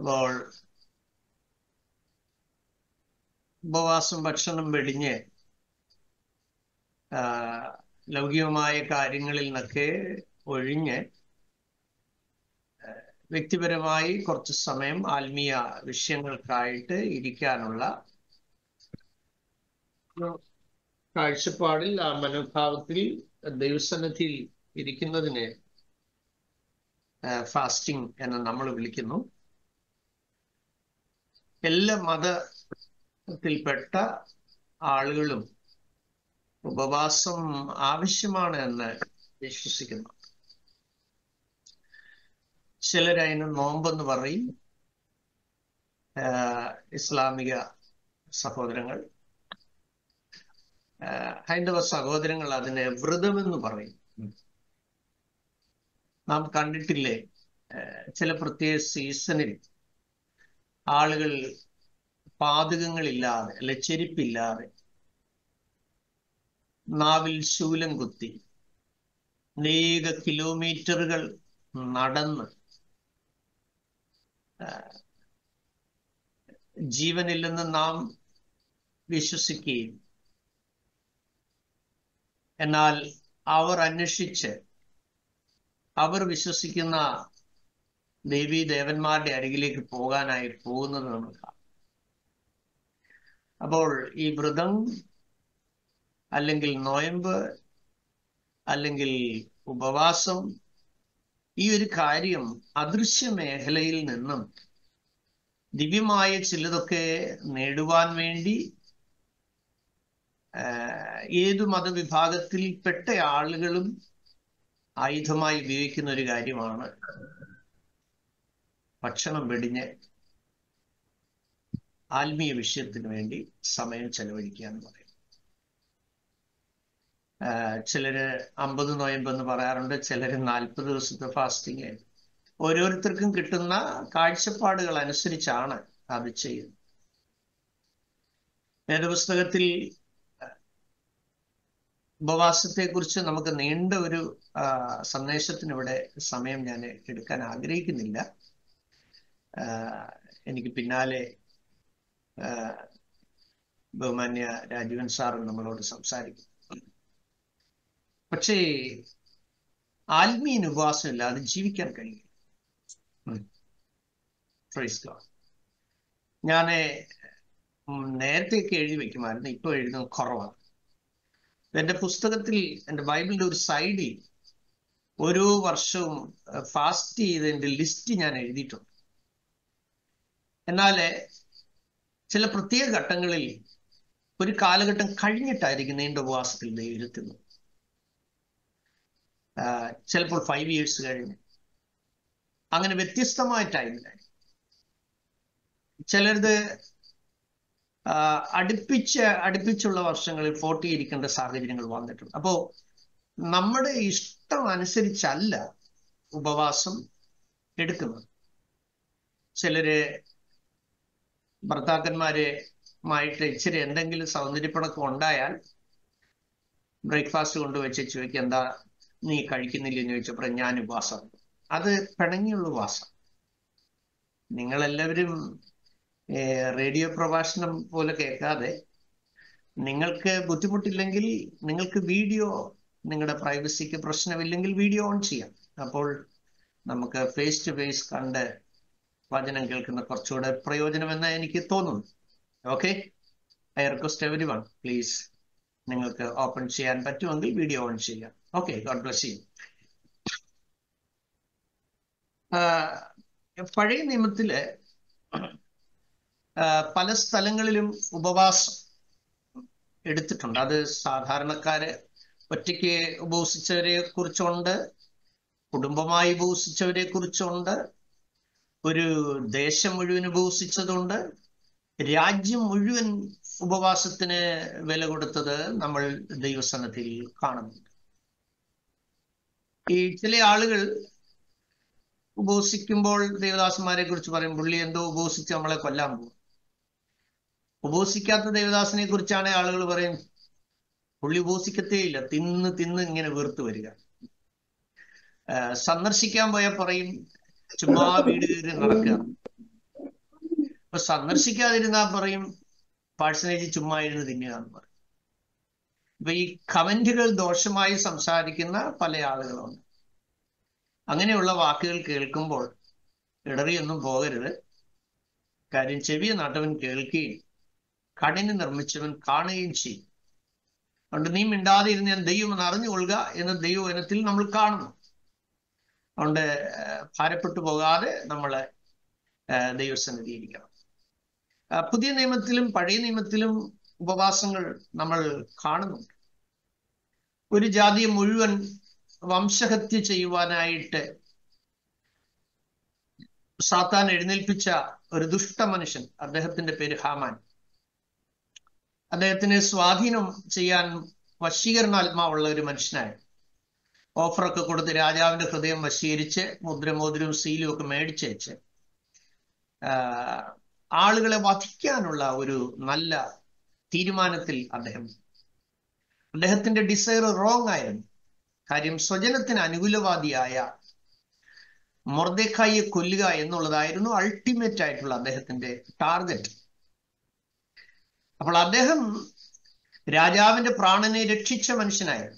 അപ്പോൾ ഉപവാസം ഭക്ഷണം വെടിഞ്ഞ് ആ, ലൗകികമായ കാര്യങ്ങളിൽ നിന്നൊക്കെ ഒഴിഞ്ഞ് വ്യക്തിപരമായി കുറച്ച് സമയം ആത്മീയ വിഷയങ്ങൾക്കായിട്ട് ഇരിക്കാനുള്ള ഒരു കാഴ്ചപ്പാടിൽ ആ മനോഭാവത്തിൽ ദൈവസന്നിധിയിൽ ഇരിക്കുന്നതിന് ഫാസ്റ്റിംഗ് എന്ന് നമ്മൾ വിളിക്കുന്നു എല്ലാ മതത്തിൽപ്പെട്ട ആളുകളും ഉപവാസം ആവശ്യമാണ് എന്ന് വിശ്വസിക്കുന്നു ചിലരതിന് നോമ്പെന്ന് പറയും ആഹ് ഇസ്ലാമിക സഹോദരങ്ങൾ ആഹ് ഹൈന്ദവ സഹോദരങ്ങൾ അതിനെ വ്രതമെന്ന് പറയും നാം കണ്ടിട്ടില്ലേ ആഹ് ചില പ്രത്യേക സീസണിൽ ആളുകൾ പാതകങ്ങളില്ലാതെ അല്ലെ ചെരുപ്പില്ലാതെ നാവിൽ ശൂലം കുത്തി അനേക കിലോമീറ്ററുകൾ നടന്ന് ആഹ് ജീവനില്ലെന്ന് നാം വിശ്വസിക്കുകയും എന്നാൽ അവർ അന്വേഷിച്ച് അവർ വിശ്വസിക്കുന്ന ദേവീ ദേവന്മാരുടെ അരികിലേക്ക് പോകാനായി പോകുന്നത് നമ്മൾ കാണാം അപ്പോൾ ഈ വ്രതം അല്ലെങ്കിൽ നോയമ്പ് അല്ലെങ്കിൽ ഉപവാസം ഈ ഒരു കാര്യം അദൃശ്യ മേഖലയിൽ നിന്നും ദിവ്യമായ ചിലതൊക്കെ നേടുവാൻ വേണ്ടി ആഹ് ഏതു മതവിഭാഗത്തിൽപ്പെട്ട ആളുകളും ആയുധമായി ഉപയോഗിക്കുന്ന ഒരു കാര്യമാണ് ഭക്ഷണം വെടിഞ്ഞ് ആത്മീയ വിഷയത്തിന് വേണ്ടി സമയം ചെലവഴിക്കുക എന്ന് പറയും ആഹ് ചിലര് അമ്പത് നോയമ്പ് എന്ന് പറയാറുണ്ട് ചിലര് നാൽപ്പത് ദിവസത്തെ ഫാസ്റ്റിംഗ് ഓരോരുത്തർക്കും കിട്ടുന്ന കാഴ്ചപ്പാടുകൾ അനുസരിച്ചാണ് അത് ചെയ്യുന്നത് വേദപുസ്തകത്തിൽ ഉപവാസത്തെക്കുറിച്ച് നമുക്ക് നീണ്ട ഒരു ആ, സന്ദേശത്തിന് ഇവിടെ സമയം ഞാൻ എടുക്കാൻ ആഗ്രഹിക്കുന്നില്ല ആ, എനിക്ക് പിന്നാലെ ആ, ബഹുമാന്യ രാജീവൻ സാർ നമ്മളോട് സംസാരിക്കും പക്ഷേ ആത്മീയ ഉപവാസം ഇല്ലാതെ ജീവിക്കാൻ കഴിയും ഞാൻ നേരത്തെയൊക്കെ എഴുതി വെക്കുമായിരുന്നു ഇപ്പൊ എഴുതുന്നത് കുറവാണ് എന്റെ പുസ്തകത്തിൽ എന്റെ ബൈബിളിന്റെ ഒരു സൈഡിൽ ഓരോ വർഷവും ഫാസ്റ്റ് ചെയ്തതിന്റെ ലിസ്റ്റ് ഞാൻ എഴുതിയിട്ടുണ്ട് എന്നാൽ ചില പ്രത്യേക ഘട്ടങ്ങളിൽ ഒരു കാലഘട്ടം കഴിഞ്ഞിട്ടായിരിക്കും നീണ്ട ഉപവാസത്തിൽ ദൈവം ഇരുത്തുന്നത് ആഹ് ചിലപ്പോൾ ഫൈവ് ഇയേഴ്സ് കഴിഞ്ഞ് അങ്ങനെ വ്യത്യസ്തമായ ടൈമിലായി ചിലരത് ആഹ് അടുപ്പിച്ച് അടുപ്പിച്ചുള്ള വർഷങ്ങളിൽ ഫോർട്ടി ഇരിക്കേണ്ട സാഹചര്യങ്ങൾ വന്നിട്ടുണ്ട് അപ്പോ നമ്മുടെ ഇഷ്ടം അനുസരിച്ചല്ല ഉപവാസം എടുക്കുന്നത് ചിലര് ഭർത്താക്കന്മാരുമായിട്ട് ഇച്ചിരി എന്തെങ്കിലും സൗന്ദര്യപ്പണക്കം ഉണ്ടായാൽ ബ്രേക്ക്ഫാസ്റ്റ് കൊണ്ടുവച്ച് ചോദിക്കുക എന്താ നീ കഴിക്കുന്നില്ലെന്ന് ചോദിച്ചപ്പോൾ ഞാൻ ഉപവാസം അത് പിണങ്ങിയുള്ള ഉപവാസം നിങ്ങളെല്ലാവരും ഏർ റേഡിയോ പ്രഭാഷണം പോലെ കേൾക്കാതെ നിങ്ങൾക്ക് ബുദ്ധിമുട്ടില്ലെങ്കിൽ നിങ്ങൾക്ക് വീഡിയോ നിങ്ങളുടെ പ്രൈവസിക്ക് പ്രശ്നമില്ലെങ്കിൽ വീഡിയോ ഓൺ ചെയ്യാം അപ്പോൾ നമുക്ക് ഫേസ് ടു ഫേസ് കണ്ട് വചനം കേൾക്കുന്ന കുറച്ചുകൂടെ പ്രയോജനമെന്ന് എനിക്ക് തോന്നുന്നു okay I request every one please നിങ്ങൾക്ക് ഓപ്പൺ ചെയ്യാൻ പറ്റുമെങ്കിൽ വീഡിയോ ഓൺ ചെയ്യാം ഓക്കെ ഗോഡ് ബ്ലസ് യു പഴയ നിയമത്തില് ആ, പല സ്ഥലങ്ങളിലും ഉപവാസം എടുത്തിട്ടുണ്ട് അത് സാധാരണക്കാര് ഒറ്റയ്ക്ക് ഉപവസിച്ചവരെ കുറിച്ചുണ്ട് കുടുംബമായി ഉപവസിച്ചവരെ കുറിച്ചുണ്ട് ഒരു ദേശം മുഴുവൻ ഉപവസിച്ചതുണ്ട് രാജ്യം മുഴുവൻ ഉപവാസത്തിന് വില കൊടുത്തത് നമ്മൾ ദൈവസന്നദ്ധിയിൽ കാണുന്നുണ്ട് ഈ ചില ആളുകൾ ഉപവസിക്കുമ്പോൾ ദേവദാസന്മാരെ കുറിച്ച് പറയും പുള്ളി എന്തോ ഉപവസിച്ച് നമ്മളെ കൊല്ലാൻ പോകും ഉപവസിക്കാത്ത ദേവദാസനെ കുറിച്ചാണ് ആളുകൾ പറയും പുള്ളി ഉപവസിക്കത്തേ ഇല്ല തിന്ന് തിന്ന് ഇങ്ങനെ വീർത്ത് വരിക ആ, സന്ദർശിക്കാൻ പോയാൽ പറയും ചുമ്മാ വീട് കയറി നടക്കുക ഇപ്പൊ സന്ദർശിക്കാതിരുന്നാ പറയും പാഴ്സനേജ് ചുമ്മാ ഇരുന്ന് തിന്നുക എന്ന് പറയും ഇപ്പൊ ഈ കമന്റുകൾ ദോഷമായി സംസാരിക്കുന്ന പല ആളുകളുണ്ട് അങ്ങനെയുള്ള വാക്കുകൾ കേൾക്കുമ്പോൾ ഇടറിയൊന്നും പോകരുത് കാര്യം ചെവിയ നട്ടവൻ കേൾക്കുകയും കണ്ണിന് നിർമ്മിച്ചവൻ കാണുകയും ചെയ്യും അതുകൊണ്ട് നീ മിണ്ടാതെ ഇരുന്ന് ഞാൻ ദൈവം എന്ന് അറിഞ്ഞുകൊള്ളുക എന്ന ദൈവവനത്തിൽ നമ്മൾ കാണുന്നു അതുകൊണ്ട് ഭാരപ്പെട്ടു പോകാതെ നമ്മൾ ദൈവസന്നിധി ഇരിക്കണം പുതിയ നിയമത്തിലും പഴയ നിയമത്തിലും ഉപവാസങ്ങൾ നമ്മൾ കാണുന്നുണ്ട് ഒരു ജാതിയെ മുഴുവൻ വംശഹത്യ ചെയ്യുവാനായിട്ട് സാത്താൻ എഴുന്നേൽപ്പിച്ച ഒരു ദുഷ്ട മനുഷ്യൻ അദ്ദേഹത്തിന്റെ പേര് ഹാമാൻ അദ്ദേഹത്തിന് സ്വാധീനം ചെയ്യാൻ വശീകരണാത്മാവുള്ള ഒരു മനുഷ്യനായിരുന്നു ഓഫറൊക്കെ കൊടുത്ത് രാജാവിന്റെ ഹൃദയം വശീകരിച്ച് മുദ്രമോതിരവും സീലും ഒക്കെ മേടിച്ചയച്ച് ആളുകളെ വധിക്കാനുള്ള ഒരു നല്ല തീരുമാനത്തിൽ അദ്ദേഹം അദ്ദേഹത്തിന്റെ ഡിസയർ റോങ് ആയിരുന്നു കാര്യം സ്വജനത്തിന് അനുകൂലവാദിയായ മൊർദേഖായിയെ കൊല്ലുക എന്നുള്ളതായിരുന്നു അൾട്ടിമേറ്റ് ആയിട്ടുള്ള അദ്ദേഹത്തിന്റെ ടാർഗറ്റ് അപ്പോൾ അദ്ദേഹം രാജാവിന്റെ പ്രാണനെ രക്ഷിച്ച മനുഷ്യനായിരുന്നു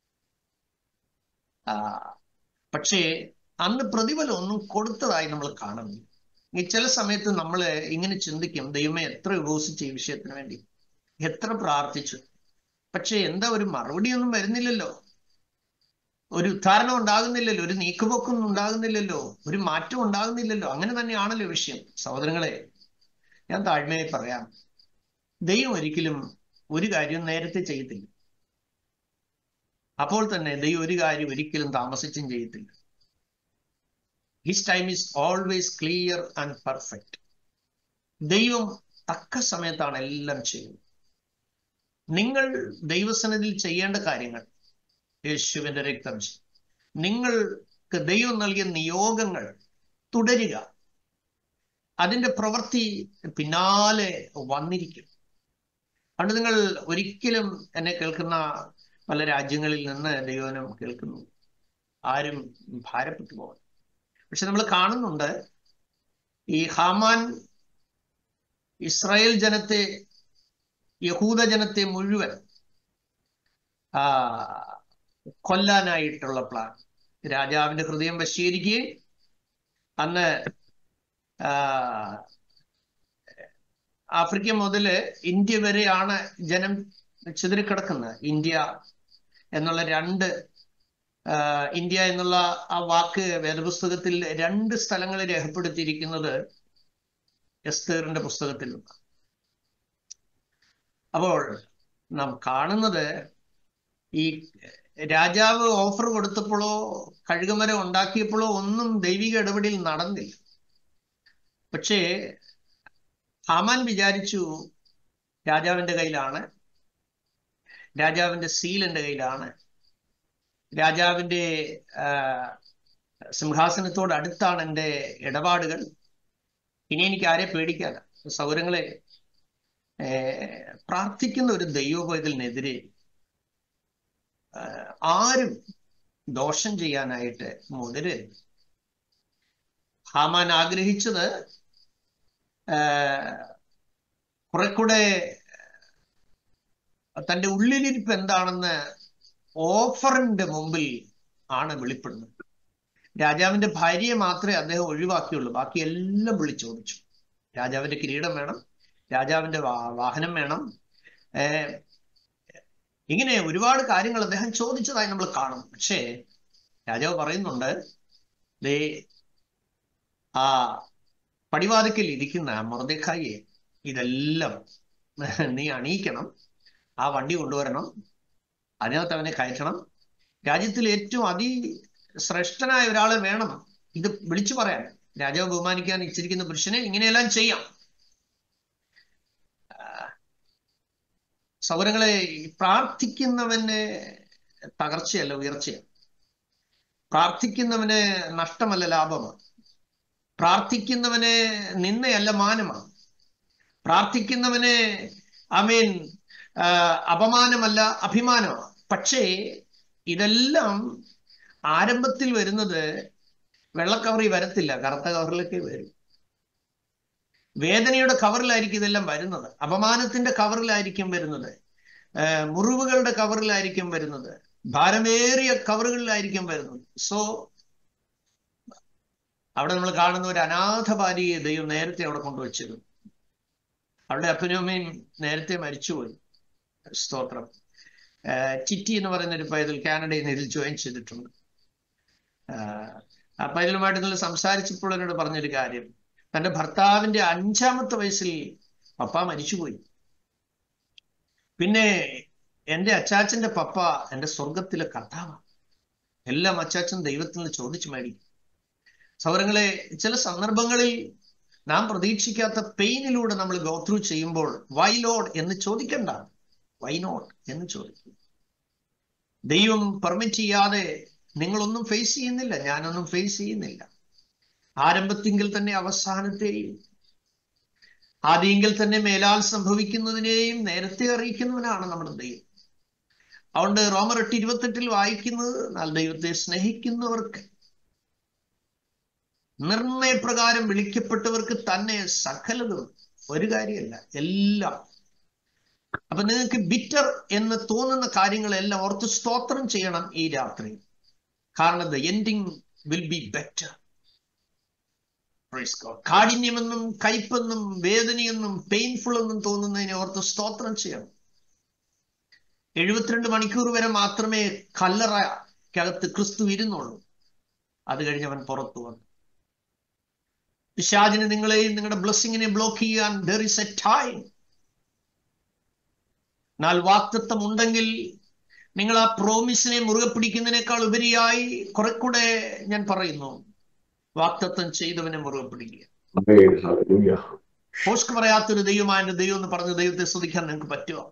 പക്ഷേ അന്ന് പ്രതിഫലം ഒന്നും കൊടുത്തതായി നമ്മൾ കാണുന്നില്ല ഈ ചില സമയത്ത് നമ്മൾ ഇങ്ങനെ ചിന്തിക്കും ദൈവമേ എത്ര ഉപവസിച്ചു ഈ വിഷയത്തിന് വേണ്ടി എത്ര പ്രാർത്ഥിച്ചു പക്ഷെ എന്താ ഒരു മറുപടിയൊന്നും വരുന്നില്ലല്ലോ ഒരു ഉദ്ധാരണം ഉണ്ടാകുന്നില്ലല്ലോ ഒരു നീക്കുപോക്കൊന്നും ഉണ്ടാകുന്നില്ലല്ലോ ഒരു മാറ്റം ഉണ്ടാകുന്നില്ലല്ലോ അങ്ങനെ തന്നെയാണല്ലോ വിഷയം സഹോദരങ്ങളെ ഞാൻ താഴ്മയായി പറയാം ദൈവം ഒരിക്കലും ഒരു കാര്യം നേരത്തെ ചെയ്യത്തില്ല അപ്പോൾ തന്നെ ദൈവം ഒരു കാര്യം ഒരിക്കലും താമസിച്ചും ചെയ്യത്തില്ല his time is always clear and perfect ദൈവം തക്ക സമയത്താണ് എല്ലാം ചെയ്യുന്നത് നിങ്ങൾ ദൈവസനത്തിൽ ചെയ്യേണ്ട കാര്യങ്ങൾ യേശുവിന്റെ രക്തം നിങ്ങൾക്ക് ദൈവം നൽകിയ നിയോഗങ്ങൾ തുടരുക അതിന്റെ പ്രവൃത്തി പിന്നാലെ വന്നിരിക്കും അതുകൊണ്ട് നിങ്ങൾ ഒരിക്കലും എന്നെ കേൾക്കുന്ന പല രാജ്യങ്ങളിൽ നിന്ന് ദൈവനം കേൾക്കുന്നു ആരും ഭാരപ്പെട്ടു പോകണം പക്ഷെ നമ്മൾ കാണുന്നുണ്ട് ഈ ഹാമാൻ ഇസ്രായേൽ ജനത്തെ യഹൂദ ജനത്തെ മുഴുവൻ ആ കൊല്ലാനായിട്ടുള്ള പ്ലാൻ രാജാവിന്റെ ഹൃദയം വശീകരിക്കുകയും അന്ന് ആഫ്രിക്ക മുതല് ഇന്ത്യ വരെയാണ് ജനം ചിതറിക്കിടക്കുന്നത് ഇന്ത്യ എന്നുള്ള രണ്ട് ഇന്ത്യ എന്നുള്ള ആ വാക്ക് വേദപുസ്തകത്തിൽ രണ്ട് സ്ഥലങ്ങളിൽ രേഖപ്പെടുത്തിയിരിക്കുന്നത് എസ്തേറിന്റെ പുസ്തകത്തിലുണ്ട് അപ്പോൾ നാം കാണുന്നത് ഈ രാജാവ് ഓഫർ കൊടുത്തപ്പോഴോ കഴുകുമരം ഉണ്ടാക്കിയപ്പോഴോ ഒന്നും ദൈവിക ഇടപെടൽ നടന്നില്ല പക്ഷേ ഹാമാൻ വിചാരിച്ചു രാജാവിന്റെ കയ്യിലാണ് രാജാവിന്റെ സീൽ എൻ്റെ കയ്യിലാണ് രാജാവിന്റെ സിംഹാസനത്തോട് അടുത്താണ് എൻ്റെ ഇടപാടുകൾ ഇനി എനിക്ക് ആരെ പേടിക്കാല സൗരങ്ങളെ പ്രാർത്ഥിക്കുന്ന ഒരു ദൈവപൈതലിനെതിരെ ആരും ദോഷം ചെയ്യാനായിട്ട് മുതിരരുത് ഹാമാൻ ആഗ്രഹിച്ചത് കുറെ കൂടെ തന്റെ ഉള്ളിലിരിപ്പ് എന്താണെന്ന് ഓഫറിന്റെ മുമ്പിൽ ആണ് വെളിപ്പെടുന്നത് രാജാവിന്റെ ഭാര്യയെ മാത്രമേ അദ്ദേഹം ഒഴിവാക്കിയുള്ളൂ ബാക്കി എല്ലാം വിളിച്ചോദിച്ചു രാജാവിന്റെ കിരീടം വേണം രാജാവിന്റെ വാഹനം വേണം ഇങ്ങനെ ഒരുപാട് കാര്യങ്ങൾ അദ്ദേഹം ചോദിച്ചതായി നമ്മൾ കാണും പക്ഷേ രാജാവ് പറയുന്നുണ്ട് ദേ ആ പടിവാതിക്കൽ ഇരിക്കുന്ന മുറദേഖായിയെ ഇതെല്ലാം നീ അണിയിക്കണം ആ വണ്ടി കൊണ്ടുവരണം അതിനകത്ത് അവനെ കയറ്റണം രാജ്യത്തിൽ ഏറ്റവും അതിശ്രേഷ്ഠനായ ഒരാളെ വേണം ഇത് വിളിച്ചു പറയാൻ രാജാവ് ബഹുമാനിക്കാൻ ഇച്ചിരിക്കുന്ന പുരുഷനെ ഇങ്ങനെയെല്ലാം ചെയ്യാം സൗരങ്ങളെ പ്രാർത്ഥിക്കുന്നവന് തകർച്ചയല്ല ഉയർച്ചയാണ് പ്രാർത്ഥിക്കുന്നവന് നഷ്ടമല്ല ലാഭമാണ് പ്രാർത്ഥിക്കുന്നവന് നിന്നയല്ല മാനമാണ് പ്രാർത്ഥിക്കുന്നവന് അമീൻ അപമാനമല്ല അഭിമാനമാണ് പക്ഷേ ഇതെല്ലാം ആരംഭത്തിൽ വരുന്നത് വെള്ളക്കവറി വരത്തില്ല കറുത്ത കവറിലൊക്കെ വരും വേദനയുടെ കവറിലായിരിക്കും ഇതെല്ലാം വരുന്നത് അപമാനത്തിന്റെ കവറിലായിരിക്കും വരുന്നത് ഏർ മുറിവുകളുടെ കവറിലായിരിക്കും വരുന്നത് ഭാരമേറിയ കവറുകളിലായിരിക്കും വരുന്നത് സോ അവിടെ നമ്മൾ കാണുന്ന ഒരു അനാഥ ഭാര്യയെ ദൈവം നേരത്തെ അവിടെ കൊണ്ടുവച്ചിരുന്നു അവളുടെ അപ്പനും അമ്മയും നേരത്തെ മരിച്ചുപോയി സ്തോത്രം ഏർ ചിറ്റി എന്ന് പറയുന്ന ഒരു പൈതൽ കാനഡയിൽ നിന്ന് ഇതിൽ ജോയിൻ ചെയ്തിട്ടുണ്ട് ആഹ് ആ പൈതലുമായിട്ട് നിങ്ങൾ സംസാരിച്ചപ്പോൾ എന്നോട് പറഞ്ഞൊരു കാര്യം തന്റെ ഭർത്താവിന്റെ അഞ്ചാമത്തെ വയസ്സിൽ പപ്പ മരിച്ചുപോയി പിന്നെ എന്റെ അച്ചാച്ചന്റെ പപ്പ എന്റെ സ്വർഗത്തിലെ കർത്താവാണ് എല്ലാം അച്ചാച്ചൻ ദൈവത്തിൽ നിന്ന് ചോദിച്ചു മേടിക്കും സൗരങ്ങളെ ചില സന്ദർഭങ്ങളിൽ നാം പ്രതീക്ഷിക്കാത്ത പെയിനിലൂടെ നമ്മൾ ഗോ ത്രൂ ചെയ്യുമ്പോൾ വൈ ലോഡ് എന്ന് ചോദിക്കണ്ട വൈ നോട്ട് എന്ന് ചോദിക്കും ദൈവം പെർമിറ്റ് ചെയ്യാതെ നിങ്ങളൊന്നും ഫേസ് ചെയ്യുന്നില്ല ഞാനൊന്നും ഫേസ് ചെയ്യുന്നില്ല ആരംഭത്തിങ്കിൽ തന്നെ അവസാനത്തെയും ആദ്യങ്കിൽ തന്നെ മേലാൽ സംഭവിക്കുന്നതിനെയും നേരത്തെ അറിയിക്കുന്നവനാണ് നമ്മുടെ ദൈവം അതുകൊണ്ട് റോമർ എട്ട് ഇരുപത്തെട്ടിൽ വായിക്കുന്നത് എന്നാൽ ദൈവത്തെ സ്നേഹിക്കുന്നവർക്ക് നിർണയപ്രകാരം വിളിക്കപ്പെട്ടവർക്ക് തന്നെ സകലതും ഒരു കാര്യമല്ല എല്ലാം അപ്പൊ നിങ്ങൾക്ക് ബിറ്റർ എന്ന് തോന്നുന്ന കാര്യങ്ങളെല്ലാം ഓർത്ത് സ്തോത്രം ചെയ്യണം ഈ രാത്രി കാരണം the ending will be better കാഠിന്യമെന്നും കയ്പെന്നും വേദനയെന്നും പെയിൻഫുൾ എന്നും തോന്നുന്നതിനെ ഓർത്ത് സ്തോത്രം ചെയ്യണം എഴുപത്തിരണ്ട് മണിക്കൂർ വരെ മാത്രമേ കല്ലറക്കകത്ത് ക്രിസ്തു ഇരുന്നുള്ളൂ അത് കഴിഞ്ഞ് അവൻ പുറത്തു വന്നു പിശാചിന് നിങ്ങളെയും നിങ്ങളുടെ ബ്ലെസ്സിങ്ങിനെ ബ്ലോക്ക് ചെയ്യാൻ ദർ ഇസ് എ ടൈം എന്നാൽ വാക്തത്വം ഉണ്ടെങ്കിൽ നിങ്ങൾ ആ പ്രോമിസിനെ മുറുകെ പിടിക്കുന്നതിനേക്കാൾ ഉപരിയായി കുറെ കൂടെ ഞാൻ പറയുന്നു വാക്തത്വം ചെയ്തവനെ മുറുകെ പിടിക്കുക Amen. Hallelujah. പോസ്ക് പറയാത്തൊരു ദൈവമായ എന്റെ ദൈവം എന്ന് പറഞ്ഞ ദൈവത്തെ സ്തുതിക്കാൻ നിങ്ങൾക്ക് പറ്റുമോ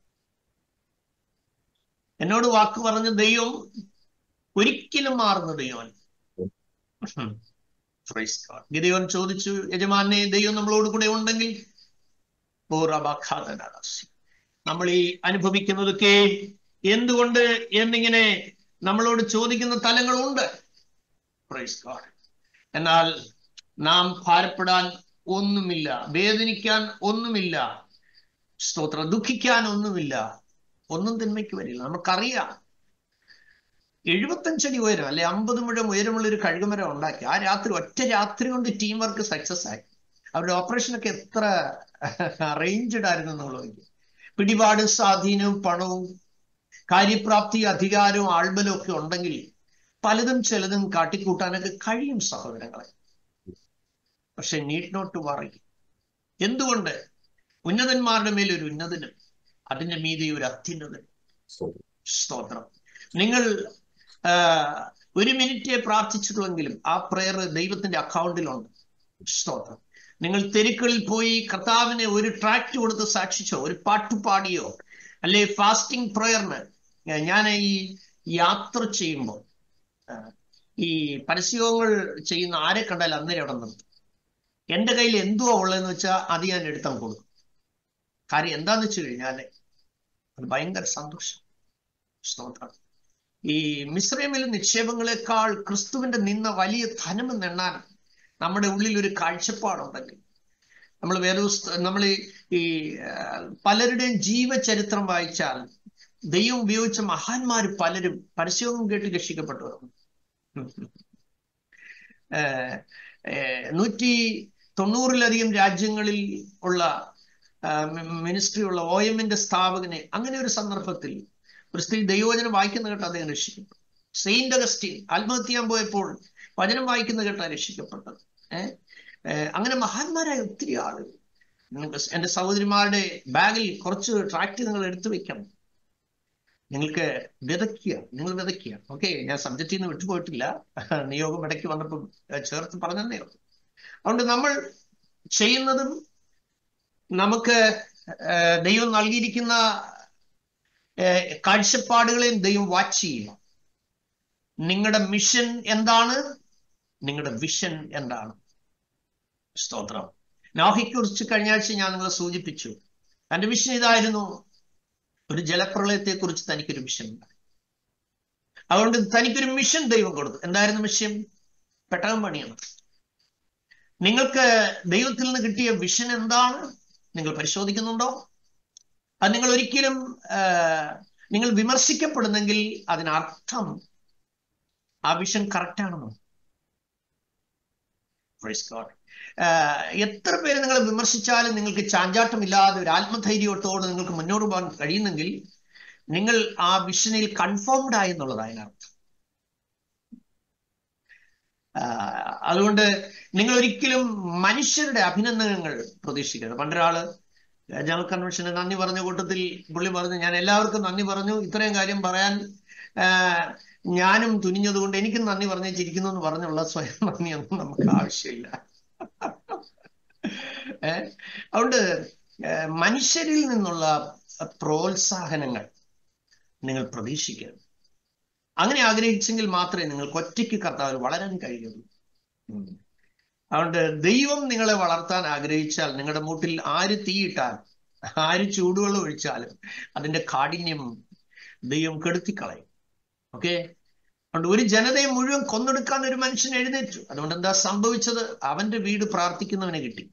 എന്നോട് വാക്ക് പറഞ്ഞ ദൈവം ഒരിക്കലും മാറുന്ന ദൈവമല്ല Praise God. ഗിദെയോൻ ചോദിച്ചു യജമാനെ ദൈവം നമ്മളോട് കൂടെ ഉണ്ടെങ്കിൽ പൂർവ്വബാഘാതനാദാസി. നമ്മൾ ഈ അനുഭവിക്കുന്നതൊക്കെ എന്തുകൊണ്ട് എന്നിങ്ങനെ നമ്മളോട് ചോദിക്കുന്ന തലങ്ങളുണ്ട് Praise God. എന്നാൽ നാം ഭാരപ്പെടാൻ ഒന്നുമില്ല വേദനിക്കാൻ ഒന്നുമില്ല സ്തോത്രം ദുഃഖിക്കാൻ ഒന്നുമില്ല ഒന്നും തിന്മയ്ക്ക് വരില്ല നമുക്കറിയാം എഴുപത്തഞ്ചടി ഉയരം അല്ലെ അമ്പത് മുഴം ഉയരമുള്ള ഒരു കഴുകുമരം ഉണ്ടാക്കി ആ രാത്രി ഒറ്റ രാത്രി കൊണ്ട് ടീം വർക്ക് സക്സസ് ആയി അവരുടെ ഓപ്പറേഷൻ ഒക്കെ എത്ര അറേഞ്ച്ഡ് ആയിരുന്നു എന്നുള്ളത് പിടിപാട് സ്വാധീനവും പണവും കാര്യപ്രാപ്തി അധികാരവും ആൾബലവും ഒക്കെ ഉണ്ടെങ്കിൽ പലതും ചിലതും കാട്ടിക്കൂട്ടാനൊക്കെ കഴിയും സഹോദരങ്ങളെ പക്ഷെ നീഡ് നോട്ട് ടു വറി എന്തുകൊണ്ട് ഉന്നതന്മാരുടെ മേൽ ഒരു ഉന്നതനും അതിന്റെ മീതെ ഒരു അത്യുന്നതനും So, സ്തോത്രം നിങ്ങൾ ആ, ഒരു മിനിറ്റേ പ്രാർത്ഥിച്ചിട്ടുള്ളെങ്കിലും ആ പ്രെയർ ദൈവത്തിന്റെ അക്കൗണ്ടിലുണ്ട് സ്തോത്രം നിങ്ങൾ തെരുക്കളിൽ പോയി കർത്താവിനെ ഒരു ട്രാക്ട് കൊടുത്ത് സാക്ഷിച്ചോ ഒരു പാട്ട് പാടിയോ അല്ലെ ഫാസ്റ്റിംഗ് പ്രെയറിന് ഞാൻ ഈ യാത്ര ചെയ്യുമ്പോൾ ആ, ഈ പരസ്യങ്ങൾ ചെയ്യുന്ന ആരെ കണ്ടാലും അന്നേരം അവിടെ നിർത്തും എന്റെ കയ്യിൽ എന്തുവാ ഉള്ളതെന്ന് വെച്ചാൽ അത് ഞാൻ എടുത്താൽ കൊടുക്കും കാര്യം എന്താന്ന് വെച്ച് കഴിഞ്ഞാല് അത് ഭയങ്കര സന്തോഷം സ്തോത്രം ഈ മിശ്രമിലെ നിക്ഷേപങ്ങളെക്കാൾ ക്രിസ്തുവിന്റെ നിന്ന വലിയ ധനമെന്ന് എണ്ണാൻ നമ്മുടെ ഉള്ളിൽ ഒരു കാഴ്ചപ്പാടുണ്ടെങ്കിൽ നമ്മൾ വേദപുസ്ത നമ്മൾ ഈ ഈ ആ, പലരുടെയും ജീവചരിത്രം വായിച്ചാൽ ദൈവം ഉപയോഗിച്ച മഹാന്മാർ പലരും പരസ്യവും കേട്ട് രക്ഷിക്കപ്പെട്ടവരും ഏഹ് ഏഹ് നൂറ്റി തൊണ്ണൂറിലധികം രാജ്യങ്ങളിൽ ഉള്ള മിനിസ്ട്രി ഉള്ള ഒ എമ്മിന്റെ സ്ഥാപകനെ അങ്ങനെ ഒരു സന്ദർഭത്തിൽ ഒരു സ്ത്രീ ദൈവവചനം വായിക്കുന്ന കേട്ട് അദ്ദേഹം രക്ഷിക്കപ്പെട്ടു സെയിന്റ് അഗസ്റ്റീൻ ആത്മഹത്യ ചെയ്യാൻ പോയപ്പോൾ വചനം വായിക്കുന്ന കേട്ടാ രക്ഷിക്കപ്പെട്ടത് ഏഹ് ഏഹ് അങ്ങനെ മഹാന്മാരായ ഒത്തിരി ആളുകൾ നിങ്ങൾക്ക് എന്റെ സഹോദരിമാരുടെ ബാഗിൽ കുറച്ച് ട്രാക്ട് നിങ്ങൾ എടുത്തു വെക്കണം നിങ്ങൾക്ക് വിതയ്ക്കുക നിങ്ങൾ വിതയ്ക്കുക ഓക്കെ ഞാൻ സബ്ജക്റ്റിൽ നിന്ന് വിട്ടുപോയിട്ടില്ല നിയോഗം ഇടയ്ക്ക് വന്നപ്പോൾ ചേർത്ത് പറഞ്ഞതേ ഉള്ളൂ അതുകൊണ്ട് നമ്മൾ ചെയ്യുന്നതും നമുക്ക് ഏഹ്, ദൈവം നൽകിയിരിക്കുന്ന ഏഹ്, കാഴ്ചപ്പാടുകളെയും ദൈവം വാച്ച് ചെയ്യുക നിങ്ങളുടെ മിഷൻ എന്താണ് നിങ്ങളുടെ വിഷൻ എന്താണ് സ്തോത്രം നോഹയ്ക്ക് കുറിച്ച് കഴിഞ്ഞ ആഴ്ച ഞാൻ നിങ്ങളെ സൂചിപ്പിച്ചു തന്റെ വിഷൻ ഇതായിരുന്നു ഒരു ജലപ്രളയത്തെ കുറിച്ച് തനിക്കൊരു മിഷൻ ഉണ്ട് അതുകൊണ്ട് തനിക്കൊരു മിഷൻ ദൈവം കൊടുത്തു എന്തായിരുന്നു മിഷൻ പെട്ടകം പണിയണം നിങ്ങൾക്ക് ദൈവത്തിൽ നിന്ന് കിട്ടിയ വിഷൻ എന്താണ് നിങ്ങൾ പരിശോധിക്കുന്നുണ്ടോ അത് നിങ്ങൾ ഒരിക്കലും ആ, നിങ്ങൾ വിമർശിക്കപ്പെടുന്നെങ്കിൽ അതിനർത്ഥം ആ വിഷൻ കറക്റ്റ് ആണെന്നോ Praise God. ആ, എത്ര പേര് നിങ്ങളെ വിമർശിച്ചാലും നിങ്ങൾക്ക് ചാഞ്ചാട്ടമില്ലാതെ ഒരു ആത്മധൈര്യത്തോടെ നിങ്ങൾക്ക് മുന്നോട്ട് പോകാൻ കഴിയുന്നെങ്കിൽ നിങ്ങൾ ആ വിഷനിൽ കൺഫേംഡ് ആയി എന്നുള്ളതാണ് അതിനർത്ഥം ആ, അതുകൊണ്ട് നിങ്ങൾ ഒരിക്കലും മനുഷ്യരുടെ അഭിനന്ദനങ്ങൾ പ്രതീക്ഷിക്കരുത് പണ്ടൊരാള് ജനറൽ കൺവെൻഷന് നന്ദി പറഞ്ഞ കൂട്ടത്തിൽ പുള്ളി പറഞ്ഞു ഞാൻ എല്ലാവർക്കും നന്ദി പറഞ്ഞു ഇത്രയും കാര്യം പറയാൻ ആ, ഞാനും തുനിഞ്ഞതുകൊണ്ട് എനിക്കും നന്ദി പറഞ്ഞു ചിരിക്കുന്നു എന്ന് പറഞ്ഞുള്ള സ്വയം നന്ദിയൊന്നും നമുക്ക് ആവശ്യമില്ല ഏ അതുകൊണ്ട് ഏ, മനുഷ്യരിൽ നിന്നുള്ള പ്രോത്സാഹനങ്ങൾ നിങ്ങൾ പ്രതീക്ഷിക്കരുത് അങ്ങനെ ആഗ്രഹിച്ചെങ്കിൽ മാത്രമേ നിങ്ങൾക്ക് ഒറ്റയ്ക്ക് കർത്താവിൽ വളരാൻ കഴിയുള്ളൂ ഉം. അതുകൊണ്ട് ദൈവം നിങ്ങളെ വളർത്താൻ ആഗ്രഹിച്ചാൽ നിങ്ങളുടെ മൂട്ടിൽ ആര് തീയിട്ടാൽ ആര് ചൂടുവെള്ളം ഒഴിച്ചാലും അതിന്റെ കാഠിന്യം ദൈവം കെടുത്തിക്കളയും ഓക്കെ അതുകൊണ്ട് ഒരു ജനതയെ മുഴുവൻ കൊന്നെടുക്കാൻ ഒരു മനുഷ്യൻ എഴുന്നേറ്റു അതുകൊണ്ട് എന്താ സംഭവിച്ചത് അവന്റെ വീട് പ്രാർത്ഥിക്കുന്നവനെ കിട്ടി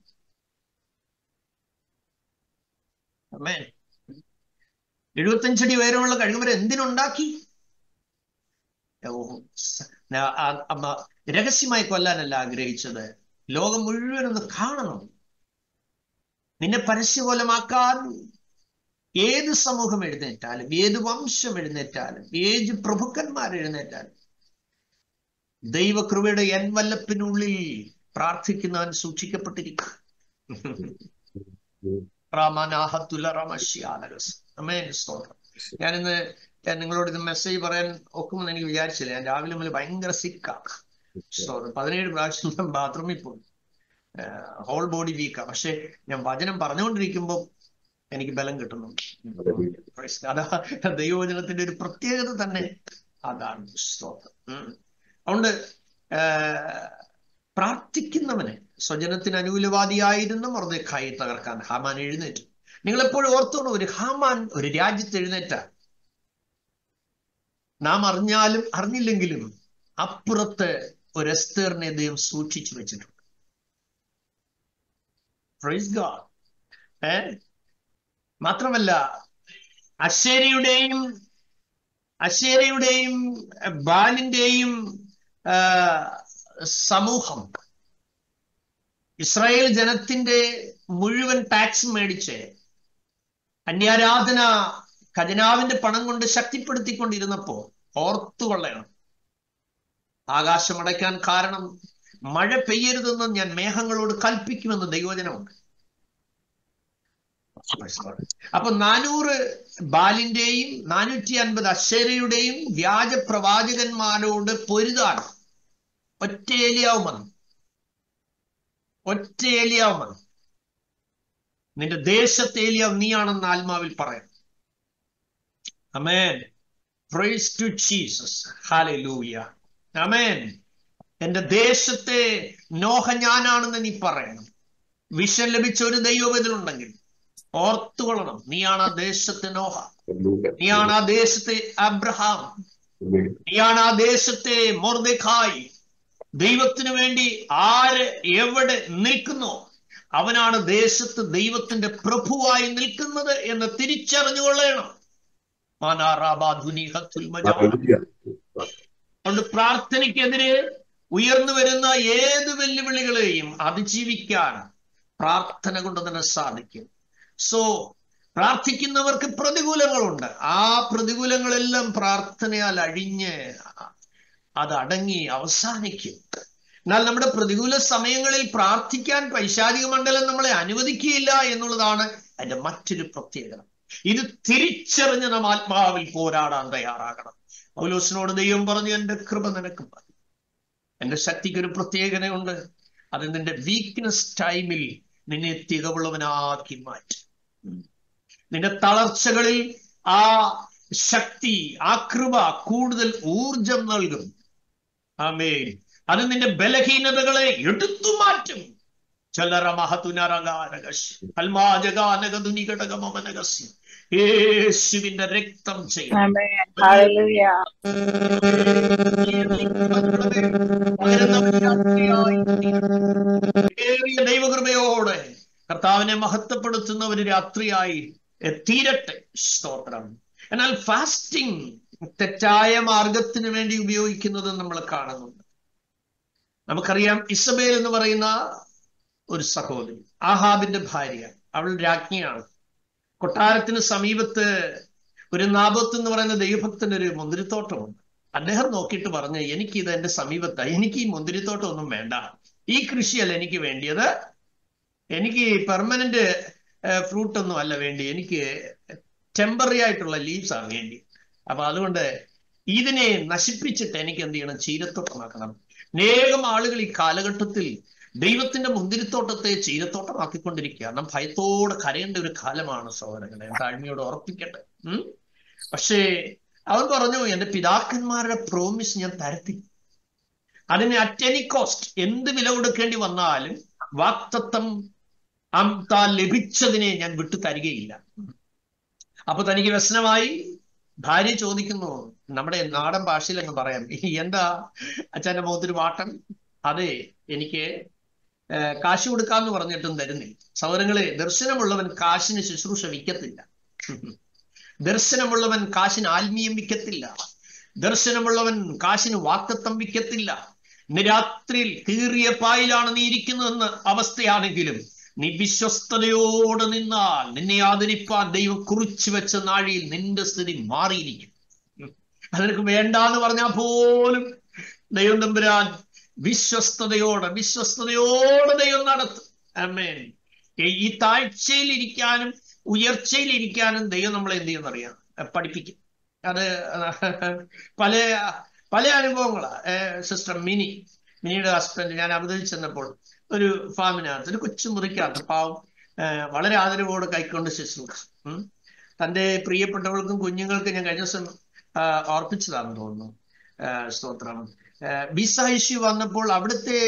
അമ്മേ എഴുപത്തഞ്ചടി ഉയരമുള്ള കഴിവുവരെ എന്തിനുണ്ടാക്കി ഓ, സ- ന- ആ- അമ്മ രഹസ്യമായി കൊല്ലാനല്ല ആഗ്രഹിച്ചത് ലോകം മുഴുവൻ ഒന്ന് കാണണം നിന്നെ പരസ്യകോലമാക്കാൻ ഏത് സമൂഹം എഴുന്നേറ്റാലും ഏത് വംശം എഴുന്നേറ്റാലും ഏത് പ്രഭുക്കന്മാർ എഴുന്നേറ്റാലും ദൈവകൃപയുടെ എൻവല്ലപ്പിനുള്ളിൽ പ്രാർത്ഥിക്കുന്നവൻ സൂക്ഷിക്കപ്പെട്ടിരിക്കും റാമനാഹത്തുലറമശ്യാലകസ് അമേൻ സ്തോത്രം ഞാനിന്ന് ഞാൻ നിങ്ങളോട് ഇത് മെസ്സേജ് പറയാൻ ഒക്കുമെന്ന് എനിക്ക് വിചാരിച്ചില്ല ഞാൻ രാവിലെ മുതൽ ഭയങ്കര സിക്കാണ് സ്തോത്രം പതിനേഴ് പ്രാവശ്യം ഞാൻ ബാത്റൂമിൽ പോയി ഹോൾ ബോഡി വീക്കാ പക്ഷെ ഞാൻ വചനം പറഞ്ഞുകൊണ്ടിരിക്കുമ്പോൾ എനിക്ക് ബലം കിട്ടുന്നുണ്ട് Praise God. അതാ ദൈവവചനത്തിന്റെ ഒരു പ്രത്യേകത തന്നെ അതാണ് സ്തോത്രം ഉം. അതുകൊണ്ട് ആ, പ്രാർത്ഥിക്കുന്നവന് സ്വജനത്തിന് അനുകൂലവാദിയായിരുന്ന മറുതക്കായി തകർക്കാൻ ഹാമാൻ എഴുന്നേറ്റു നിങ്ങൾ എപ്പോഴും ഓർത്തോണം ഒരു ഹാമാൻ ഒരു രാജ്യത്ത് എഴുന്നേറ്റ നാം അറിഞ്ഞാലും അറിഞ്ഞില്ലെങ്കിലും അപ്പുറത്ത് ഒരു എസ്തേറിനെ ദൈവം സൂക്ഷിച്ചു വെച്ചിട്ടുണ്ട് പ്രൈസ് ഗാഡ് ഏ മാത്രമല്ല അശേരയുടെയും അശേരയുടെയും ബാലിന്റെയും ആ, സമൂഹം ഇസ്രായേൽ ജനത്തിന്റെ മുഴുവൻ ടാക്സ് മേടിച്ച് അന്യാരാധന ഖജനാവിന്റെ പണം കൊണ്ട് ശക്തിപ്പെടുത്തിക്കൊണ്ടിരുന്നപ്പോ ഓർത്തുകൊള്ളണം ആകാശം അടയ്ക്കാൻ കാരണം മഴ പെയ്യരുതെന്ന് ഞാൻ മേഘങ്ങളോട് കൽപ്പിക്കുമെന്ന് ദൈവജനമുണ്ട് അപ്പൊ നാനൂറ് ബാലിന്റെയും നാനൂറ്റി അൻപത് അശ്വരയുടെയും വ്യാജ പ്രവാചകന്മാരോട് പൊരുതാൻ ഒറ്റ ഏലിയാവ് വന്നു ഒറ്റ ഏലിയാവ് വന്നു നിന്റെ ദേശത്തെ ഏലിയാവ് നീയാണെന്ന് ആത്മാവിൽ പറയാം അമേൻ പ്രൈസ് ടു ജീസസ് ഹാലൂയ അമേൻ എന്റെ ദേശത്തെ നോഹ ഞാനാണെന്ന് നീ പറയണം വിഷം ലഭിച്ച ഒരു ദൈവവേദനുണ്ടെങ്കിൽ ഓർത്തുകൊള്ളണം നീയാണ് ആ ദേശത്തെ നോഹ നീയാണ് ആ ദേശത്തെ അബ്രഹാം നീയാണ് ആ ദേശത്തെ മൊർദെഖായി ദൈവത്തിന് വേണ്ടി ആര് എവിടെ നിൽക്കുന്നോ അവനാണ് ദേശത്ത് ദൈവത്തിന്റെ പ്രഭുവായി നിൽക്കുന്നത് എന്ന് തിരിച്ചറിഞ്ഞുകൊള്ളണം അതുകൊണ്ട് പ്രാർത്ഥനയ്ക്കെതിരെ ഉയർന്നു വരുന്ന ഏത് വെല്ലുവിളികളെയും അതിജീവിക്കാൻ പ്രാർത്ഥന കൊണ്ട് തന്നെ സാധിക്കും സോ പ്രാർത്ഥിക്കുന്നവർക്ക് പ്രതികൂലങ്ങളുണ്ട് ആ പ്രതികൂലങ്ങളെല്ലാം പ്രാർത്ഥനയാൽ അഴിഞ്ഞ് അത് അടങ്ങി അവസാനിക്കും എന്നാൽ നമ്മുടെ പ്രതികൂല സമയങ്ങളിൽ പ്രാർത്ഥിക്കാൻ പൈശാചിക മണ്ഡലം നമ്മളെ അനുവദിക്കുകയില്ല എന്നുള്ളതാണ് അതിന്റെ മറ്റൊരു പ്രത്യേകത ഇത് തിരിച്ചറിഞ്ഞ് നാം ആത്മാവിൽ പോരാടാൻ തയ്യാറാകണം പൗലോസിനോട് ദൈവം പറഞ്ഞു എന്റെ കൃപ നിനക്ക് മതി എന്റെ ശക്തിക്ക് ഒരു പ്രത്യേകതയുണ്ട് അത് നിന്റെ വീക്ക്നെസ് ടൈമിൽ നിന്നെ തികവുള്ളവനാക്കി മാറ്റും നിന്റെ തളർച്ചകളിൽ ആ ശക്തി ആ കൃപ കൂടുതൽ ഊർജം നൽകും ആമേൻ അത് നിന്റെ ബലഹീനതകളെ എടുത്തു മാറ്റും ചലര മഹതുനരകാനകശി അൽമാജകാനകതുനികടകമനകസി യേശുവിന്റെ രക്തം ചെയ്യും Amen. Hallelujah. ഏറിയ ദൈവകൃപയോടെ കർത്താവിനെ മഹത്വപ്പെടുത്തുന്ന ഒരു രാത്രിയായി തീരട്ടെ സ്തോത്രം എന്നാൽ ഫാസ്റ്റിംഗ് തെറ്റായ മാർഗത്തിന് വേണ്ടി ഉപയോഗിക്കുന്നത് നമ്മൾ കാണുന്നുണ്ട് നമുക്കറിയാം ഇസബേൽ എന്ന് പറയുന്ന ഒരു സഹോദരി ആഹാബിന്റെ ഭാര്യ അവൾ രാജ്ഞിയാണ് കൊട്ടാരത്തിന് സമീപത്ത് ഒരു നാബത്ത് എന്ന് പറയുന്ന ദൈവഭക്തന്റെ ഒരു മുന്തിരിത്തോട്ടമുണ്ട് അദ്ദേഹം നോക്കിയിട്ട് പറഞ്ഞു എനിക്ക് ഇത് എന്റെ സമീപത്തായി എനിക്ക് ഈ മുന്തിരിത്തോട്ടം ഒന്നും വേണ്ട ഈ കൃഷിയല്ല എനിക്ക് വേണ്ടിയത് എനിക്ക് പെർമനന്റ് ഫ്രൂട്ട് ഒന്നും അല്ല വേണ്ടി എനിക്ക് ടെമ്പററി ആയിട്ടുള്ള ലീവ്സ് ആണ് വേണ്ടി അപ്പൊ അതുകൊണ്ട് ഇതിനെ നശിപ്പിച്ചിട്ട് എനിക്ക് എന്ത് ചെയ്യണം ചീരത്തോട്ടമാക്കണം അനേകം ആളുകൾ ഈ കാലഘട്ടത്തിൽ ദൈവത്തിന്റെ മുന്തിരിത്തോട്ടത്തെ ചീരത്തോട്ടമാക്കിക്കൊണ്ടിരിക്കുക നാം ഭയത്തോടെ കരയേണ്ട ഒരു കാലമാണ് സഹോദരങ്ങളെ താഴ്മയോട് ഉറപ്പിക്കട്ടെ ഉം പക്ഷേ അവൻ പറഞ്ഞു എന്റെ പിതാക്കന്മാരുടെ പ്രോമിസ് ഞാൻ തരത്തി അതിന് അറ്റ് എനി കോസ്റ്റ് എന്ത് വില കൊടുക്കേണ്ടി വന്നാലും വാക്തത്വം താൻ ലഭിച്ചതിനെ ഞാൻ വിട്ടു തരികയില്ല അപ്പൊ തനിക്ക് വ്യസനമായി ഭാര്യ ചോദിക്കുന്നു നമ്മുടെ നാടൻ ഭാഷയിൽ അങ്ങ് പറയാം എന്താ അച്ഛന്റെ മുഖത്തൊരു വാട്ടം അതെ എനിക്ക് കാശ് കൊടുക്കാന്ന് പറഞ്ഞിട്ടും തരുന്നില്ല സൗരങ്ങളെ ദർശനമുള്ളവൻ കാശിന് ശുശ്രൂഷ വിൽക്കത്തില്ല ദർശനമുള്ളവൻ കാശിന് ആത്മീയം വിൽക്കത്തില്ല ദർശനമുള്ളവൻ കാശിന് വാക്തത്വം വിൽക്കത്തില്ല ഇന്ന് രാത്രിയിൽ കീറിയ പായിലാണ് നീ ഇരിക്കുന്നതെന്ന് അവസ്ഥയാണെങ്കിലും നീ വിശ്വസ്തയോടെ നിന്നാൽ നിന്നെ ആദരിപ്പാൻ ദൈവം കുറിച്ചു വെച്ച നാഴിയിൽ നിന്റെ സ്ഥിതി മാറിയിരിക്കും അതിനക്ക് വേണ്ടാന്ന് പറഞ്ഞാൽ പോലും ദൈവം തമ്പുരാൻ വിശ്വസ്തയോടെ വിശ്വസ്തയോടെ ദൈവം നടത്തും അമ്മേ ഈ താഴ്ചയിൽ ഇരിക്കാനും ഉയർച്ചയിൽ ഇരിക്കാനും ദൈവം നമ്മളെ എന്ത് ചെയ്യുന്നറിയാം പഠിപ്പിക്കും അത് പല പല അനുഭവങ്ങളാ സിസ്റ്റർ മിനി മിനിയുടെ ഹസ്ബൻഡ് ഞാൻ അവതരിച്ച് ചെന്നപ്പോൾ ഒരു ഫാമിനകത്ത് ഒരു കൊച്ചു മുറിക്കകത്ത് പാവം വളരെ ആദരവോടെ കൈക്കൊണ്ട് ശുശ്രൂഷ തന്റെ പ്രിയപ്പെട്ടവൾക്കും കുഞ്ഞുങ്ങൾക്കും ഞാൻ കഴിഞ്ഞ ദിവസം ഓർപ്പിച്ചതാണെന്ന് തോന്നുന്നു സ്തോത്രം വിസ ഇഷ്യൂ വന്നപ്പോൾ അവിടുത്തെ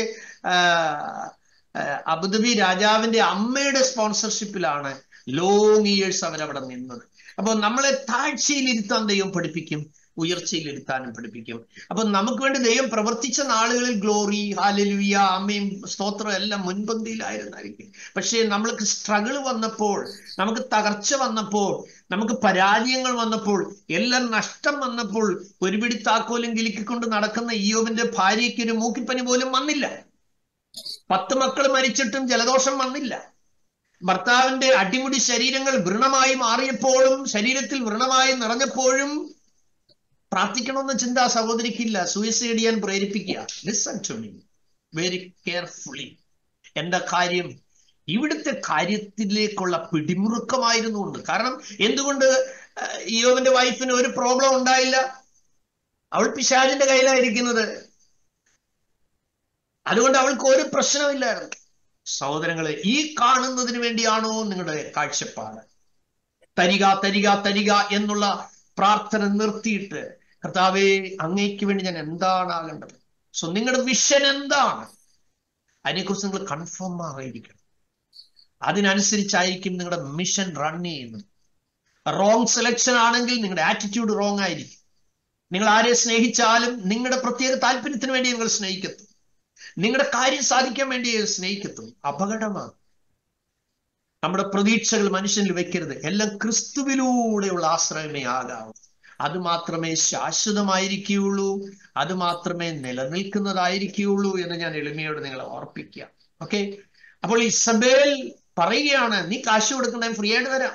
അബുദാബി രാജാവിന്റെ അമ്മയുടെ സ്പോൺസർഷിപ്പിലാണ് ലോങ് ഇയേഴ്സ് അവരവിടെ നിന്നത് അപ്പോൾ നമ്മളെ താഴ്ചയിൽ ഇരുത്താൻ ദൈവം പഠിപ്പിക്കും ഉയർച്ചയിൽ ഇരുത്താനും പഠിപ്പിക്കും അപ്പൊ നമുക്ക് വേണ്ടി ദൈവം പ്രവർത്തിച്ച നാളുകളിൽ ഗ്ലോറി ഹാലലുയ അമ്മയും സ്തോത്രം എല്ലാം മുൻപന്തിയിലായിരുന്നായിരിക്കും പക്ഷേ നമ്മൾക്ക് സ്ട്രഗിൾ വന്നപ്പോൾ നമുക്ക് തകർച്ച വന്നപ്പോൾ നമുക്ക് പരാജയങ്ങൾ വന്നപ്പോൾ എല്ലാം നഷ്ടം വന്നപ്പോൾ ഒരു പിടി താക്കോലും കിലുക്കിക്കൊണ്ട് നടക്കുന്ന ഈയോവിന്റെ ഭാര്യയ്ക്ക് ഒരു മൂക്കിപ്പനി പോലും വന്നില്ല പത്ത് മക്കൾ മരിച്ചിട്ടും ജലദോഷം വന്നില്ല ഭർത്താവിന്റെ അടിമുടി ശരീരങ്ങൾ വ്രണമായി മാറിയപ്പോഴും ശരീരത്തിൽ വ്രണമായി നിറഞ്ഞപ്പോഴും പ്രാർത്ഥിക്കണമെന്ന ചിന്ത ആ സഹോദരിക്കില്ല സൂയിസൈഡ് ചെയ്യാൻ പ്രേരിപ്പിക്കുക listen to me very carefully എന്താ കാര്യം ഇവിടുത്തെ കാര്യത്തിലേക്കുള്ള പിടിമുറുക്കമായിരുന്നുകൊണ്ട് കാരണം എന്തുകൊണ്ട് യോവിന്റെ വൈഫിന് ഒരു പ്രോബ്ലം ഉണ്ടായില്ല അവൾ പിശാചിന്റെ കയ്യിലായിരിക്കുന്നത് അതുകൊണ്ട് അവൾക്ക് ഒരു പ്രശ്നമില്ലായിരുന്നു സഹോദരങ്ങളെ ഈ കാണുന്നതിന് വേണ്ടിയാണോ നിങ്ങളുടെ കാഴ്ചപ്പാട് തരിക തരിക തരിക എന്നുള്ള പ്രാർത്ഥന നിർത്തിയിട്ട് കർത്താവെ അങ്ങേക്ക് വേണ്ടി ഞാൻ എന്താണ് ആകേണ്ടത് സോ നിങ്ങളുടെ വിഷൻ എന്താണ് അതിനെക്കുറിച്ച് നിങ്ങൾ കൺഫേം ആയിരിക്കണം അതിനനുസരിച്ചായിരിക്കും നിങ്ങളുടെ മിഷൻ റൺ ചെയ്യുന്നത് റോങ് സെലക്ഷൻ ആണെങ്കിൽ നിങ്ങളുടെ ആറ്റിറ്റ്യൂഡ് റോങ് ആയിരിക്കും നിങ്ങൾ ആരെ സ്നേഹിച്ചാലും നിങ്ങളുടെ പ്രത്യേക താല്പര്യത്തിന് വേണ്ടി നിങ്ങൾ സ്നേഹിക്കത്തും നിങ്ങളുടെ കാര്യം സാധിക്കാൻ വേണ്ടി സ്നേഹിക്കത്തും അപകടമാണ് നമ്മുടെ പ്രതീക്ഷകൾ മനുഷ്യനിൽ വെക്കരുത് എല്ലാം ക്രിസ്തുവിലൂടെയുള്ള ആശ്രയമേ ആകാവൂ അത് മാത്രമേ ശാശ്വതമായിരിക്കുകയുള്ളൂ അത് മാത്രമേ നിലനിൽക്കുന്നതായിരിക്കുകയുള്ളൂ എന്ന് ഞാൻ എളിമയോട് നിങ്ങളെ ഓർപ്പിക്കുക ഓക്കെ അപ്പോൾ ഇസബേൽ പറയുകയാണ് നീ കാശ് കൊടുക്കണേ ഫ്രീ ആയിട്ട് തരാം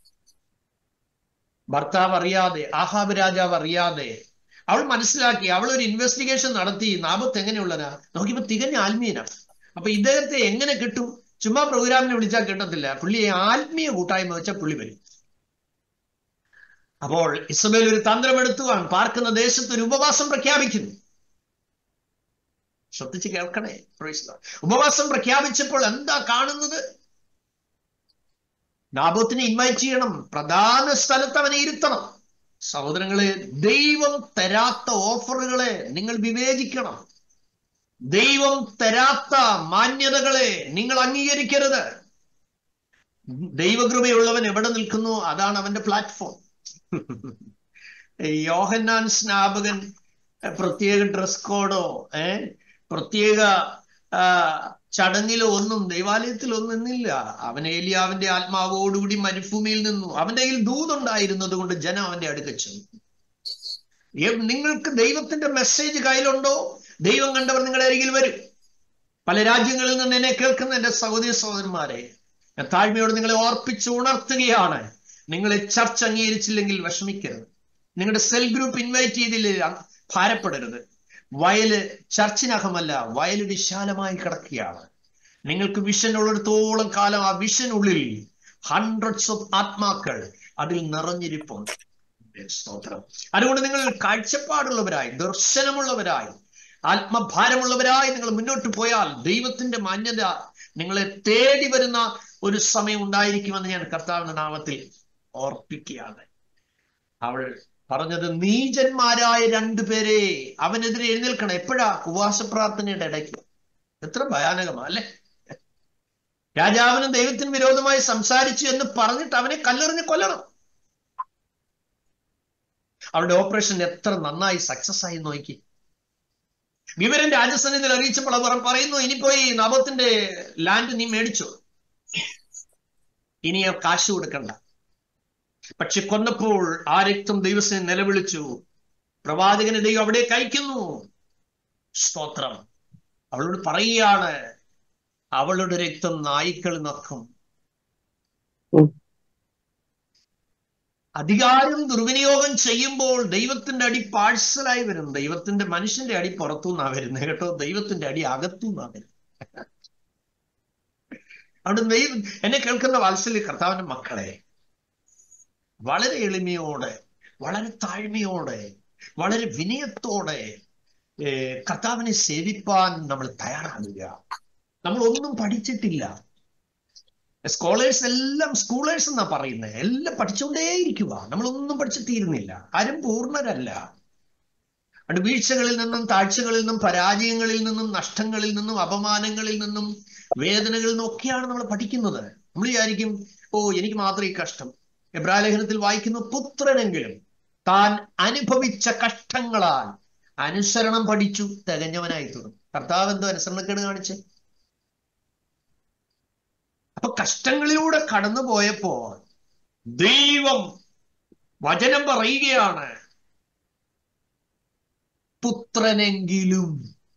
ഭർത്താവ് അറിയാതെ ആഹാബ് രാജാവ് അറിയാതെ അവൾ മനസ്സിലാക്കി അവൾ ഒരു ഇൻവെസ്റ്റിഗേഷൻ നടത്തി നാമത്ത് എങ്ങനെയുള്ളതാ നോക്കിയപ്പോ തികഞ്ഞ ആത്മീയനാണ് അപ്പൊ ഇദ്ദേഹത്തെ എങ്ങനെ കിട്ടും ചുമ്മാ പ്രോഗ്രാമിനെ വിളിച്ചാൽ കിട്ടത്തില്ല പുള്ളിയെ ആത്മീയ കൂട്ടായ്മ വെച്ചാൽ പുള്ളി വരും അപ്പോൾ ഇസബേൽ ഒരു തന്ത്രമെടുത്തുവാൻ പാർക്കുന്ന ദേശത്ത് ഒരു ഉപവാസം പ്രഖ്യാപിക്കുന്നു ശ്രദ്ധിച്ച് കേൾക്കണേ ഉപവാസം പ്രഖ്യാപിച്ചപ്പോൾ എന്താ കാണുന്നത് നാബോത്തിനെ ഇൻവൈറ്റ് ചെയ്യണം പ്രധാന സ്ഥലത്ത് അവനെ ഇരുത്തണം സഹോദരങ്ങളെ ദൈവം തരാത്ത ഓഫറുകളെ നിങ്ങൾ വിവേചിക്കണം ദൈവം തരാത്ത മാന്യതകളെ നിങ്ങൾ അംഗീകരിക്കരുത് ദൈവകൃപയുള്ളവൻ എവിടെ നിൽക്കുന്നു അതാണ് അവന്റെ പ്ലാറ്റ്ഫോം യോഹന്നാൻ സ്നാപകൻ പ്രത്യേക ഡ്രസ് കോഡോ ഏ പ്രത്യേക ആ, ചടങ്ങിലോ ഒന്നും ദൈവാലയത്തിൽ ഒന്നും നിന്നില്ല അവൻ ഏലിയാവിന്റെ ആത്മാവോടുകൂടി മരുഭൂമിയിൽ നിന്നു അവന്റെ കയ്യിൽ ദൂതുണ്ടായിരുന്നത് കൊണ്ട് ജനം അവന്റെ അടുക്ക ചെന്നു ഏ- നിങ്ങൾക്ക് ദൈവത്തിന്റെ മെസ്സേജ് കയ്യിലുണ്ടോ ദൈവം കണ്ടവർ നിങ്ങളുടെ അരികിൽ വരും പല രാജ്യങ്ങളിൽ നിന്ന് എന്നെ കേൾക്കുന്ന എന്റെ സഹോദരി സഹോദരന്മാരെ ഞാൻ താഴ്മയോട് നിങ്ങളെ ഓർപ്പിച്ച് ഉണർത്തുകയാണ് നിങ്ങളെ ചർച്ച അംഗീകരിച്ചില്ലെങ്കിൽ വിഷമിക്കരുത് നിങ്ങളുടെ സെൽ ഗ്രൂപ്പ് ഇൻവൈറ്റ് ചെയ്തില്ല ഭാരപ്പെടരുത് വയല് ചർച്ചിനകമല്ല വയല് വിശാലമായി കിടക്കുകയാണ് നിങ്ങൾക്ക് വിഷൻ ഉള്ളിടത്തോളം കാലം ആ വിഷനുള്ളിൽ ഹൺഡ്രഡ്സ് ഓഫ് ആത്മാക്കൾ അതിൽ നിറഞ്ഞിരിപ്പുണ്ട് സ്തോത്രം അതുകൊണ്ട് നിങ്ങൾ കാഴ്ചപ്പാടുള്ളവരായി ദർശനമുള്ളവരായി ആത്മഭാരമുള്ളവരായി നിങ്ങൾ മുന്നോട്ട് പോയാൽ ദൈവത്തിന്റെ മാന്യത നിങ്ങളെ തേടി വരുന്ന ഒരു സമയം ഉണ്ടായിരിക്കുമെന്ന് ഞാൻ കർത്താവിന്റെ നാമത്തിൽ ഓർപ്പിക്കുകയാണ് അവൾ പറഞ്ഞത് നീചന്മാരായ രണ്ടുപേരെ അവനെതിരെ എഴുന്നേൽക്കണം എപ്പോഴാ ഉപവാസ പ്രാർത്ഥനയുടെ ഇടയ്ക്ക് എത്ര ഭയാനകമാ അല്ലെ രാജാവിനും ദൈവത്തിന് വിരോധമായി സംസാരിച്ചു എന്ന് പറഞ്ഞിട്ട് അവനെ കല്ലെറിഞ്ഞ് കൊല്ലണം അവരുടെ ഓപ്പറേഷൻ എത്ര നന്നായി സക്സസ് ആയി നോക്കി വിവരം രാജസന്നിധിയിൽ അറിയിച്ചപ്പോൾ അവർ പറയുന്നു ഇനി പോയി നബത്തിന്റെ ലാൻഡ് നീ മേടിച്ചോ ഇനി ആ കാശ് കൊടുക്കണ്ട പക്ഷെ കൊന്നപ്പോൾ ആ രക്തം ദൈവസനെ നിലവിളിച്ചു പ്രവാചകനെ ദൈവം അവിടെ കഴിക്കുന്നു സ്തോത്രം അവളോട് പറയുകയാണ് അവളുടെ രക്തം നായ്ക്കൾ നക്കും അധികാരം ദുർവിനിയോഗം ചെയ്യുമ്പോൾ ദൈവത്തിന്റെ അടി പാഴ്സലായി വരും ദൈവത്തിന്റെ മനുഷ്യന്റെ അടി പുറത്തുനിന്നാ വരുന്നത് കേട്ടോ ദൈവത്തിന്റെ അടി അകത്തുനിന്നാ വരുന്നത് അവിടെ ദൈവം എന്നെ കേൾക്കുന്ന വാത്സല്യ കർത്താവിന്റെ മക്കളെ വളരെ എളിമയോടെ വളരെ താഴ്മയോടെ വളരെ വിനയത്തോടെ ഏ, കർത്താവിനെ സേവിപ്പാൻ നമ്മൾ തയ്യാറാകുക നമ്മൾ ഒന്നും പഠിച്ചിട്ടില്ല സ്കോളേഴ്സ് എല്ലാം സ്കൂളേഴ്സ് എന്നാ പറയുന്നത് എല്ലാം പഠിച്ചുകൊണ്ടേയിരിക്കുക നമ്മളൊന്നും പഠിച്ചു തീരുന്നില്ല ആരും പൂർണ്ണരല്ല അതുകൊണ്ട് വീഴ്ചകളിൽ നിന്നും താഴ്ചകളിൽ നിന്നും പരാജയങ്ങളിൽ നിന്നും നഷ്ടങ്ങളിൽ നിന്നും അപമാനങ്ങളിൽ നിന്നും വേദനകളിൽ നിന്നും ഒക്കെയാണ് നമ്മൾ പഠിക്കുന്നത് നമ്മൾ വിചാരിക്കും ഓ എനിക്ക് മാത്രം ഈ കഷ്ടം എബ്രാലേഖനത്തിൽ വായിക്കുന്നു പുത്രനെങ്കിലും താൻ അനുഭവിച്ച കഷ്ടങ്ങളാൽ അനുസരണം പഠിച്ചു തികഞ്ഞവനായി തീർന്നു കർത്താവ് എന്തോ അനുസരണക്കേട് കാണിച്ചേ അപ്പൊ കഷ്ടങ്ങളിലൂടെ കടന്നു പോയപ്പോൾ ദൈവം വചനം പറയുകയാണ് പുത്രനെങ്കിലും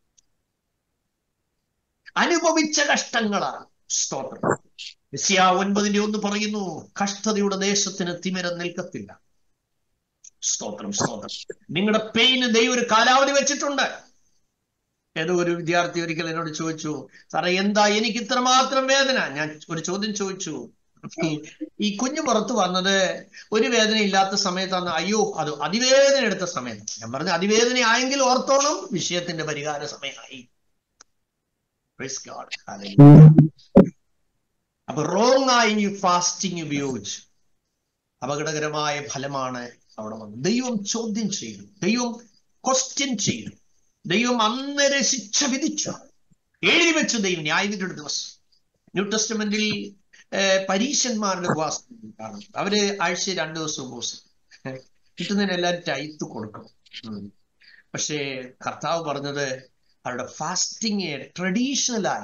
അനുഭവിച്ച കഷ്ടങ്ങളാണ് സ്തോത്രം യശയ്യാ ഒൻപതിന്റെ ഒന്ന് പറയുന്നു കഷ്ടതയുടെ ദേശത്തിന് തിമിരം നിൽക്കത്തില്ല സ്തോത്രം സ്തോത്രം നിങ്ങളുടെ പെയിന് ദൈവം ഒരു കാലാവധി വെച്ചിട്ടുണ്ട് ഏതോ ഒരു വിദ്യാർത്ഥി ഒരിക്കൽ എന്നോട് ചോദിച്ചു സാറേ എന്താ എനിക്ക് ഇത്രമാത്രം വേദന ഞാൻ ഒരു ചോദ്യം ചോദിച്ചു ഈ കുഞ്ഞു പുറത്ത് വന്നത് ഒരു വേദന ഇല്ലാത്ത സമയത്താണ് അയ്യോ അത് അതിവേദന എടുത്ത സമയത്ത് ഞാൻ പറഞ്ഞു അതിവേദന ആയെങ്കിൽ ഓർത്തോണം വിഷയത്തിന്റെ പരിഹാര സമയമായി Praise God. Hallelujah. അപ്പൊ റോങ് ആയി ഫാസ്റ്റിംഗ് ഉപയോഗിച്ചു അപകടകരമായ ഫലമാണ് അവിടെ വന്നത് ദൈവം ചോദ്യം ചെയ്തു ദൈവം ക്വസ്റ്റ്യൻ ചെയ്തു ദൈവം അന്നേരെ ശിക്ഷ വിധിച്ചു എഴുതി വെച്ചു ദൈവം ന്യായവിധിയുടെ ദിവസം ന്യൂ ടെസ്റ്റമെന്റിൽ പരീശന്മാരുടെ ഉപവാസം കാണും അവര് ആഴ്ച രണ്ടു ദിവസം ഉപവാസം കിട്ടുന്നതിന് എല്ലാവരും ടൈത്ത് കൊടുക്കണം ഉം. പക്ഷേ കർത്താവ് പറഞ്ഞത് അവരുടെ ഫാസ്റ്റിംഗ് ട്രഡീഷണലായി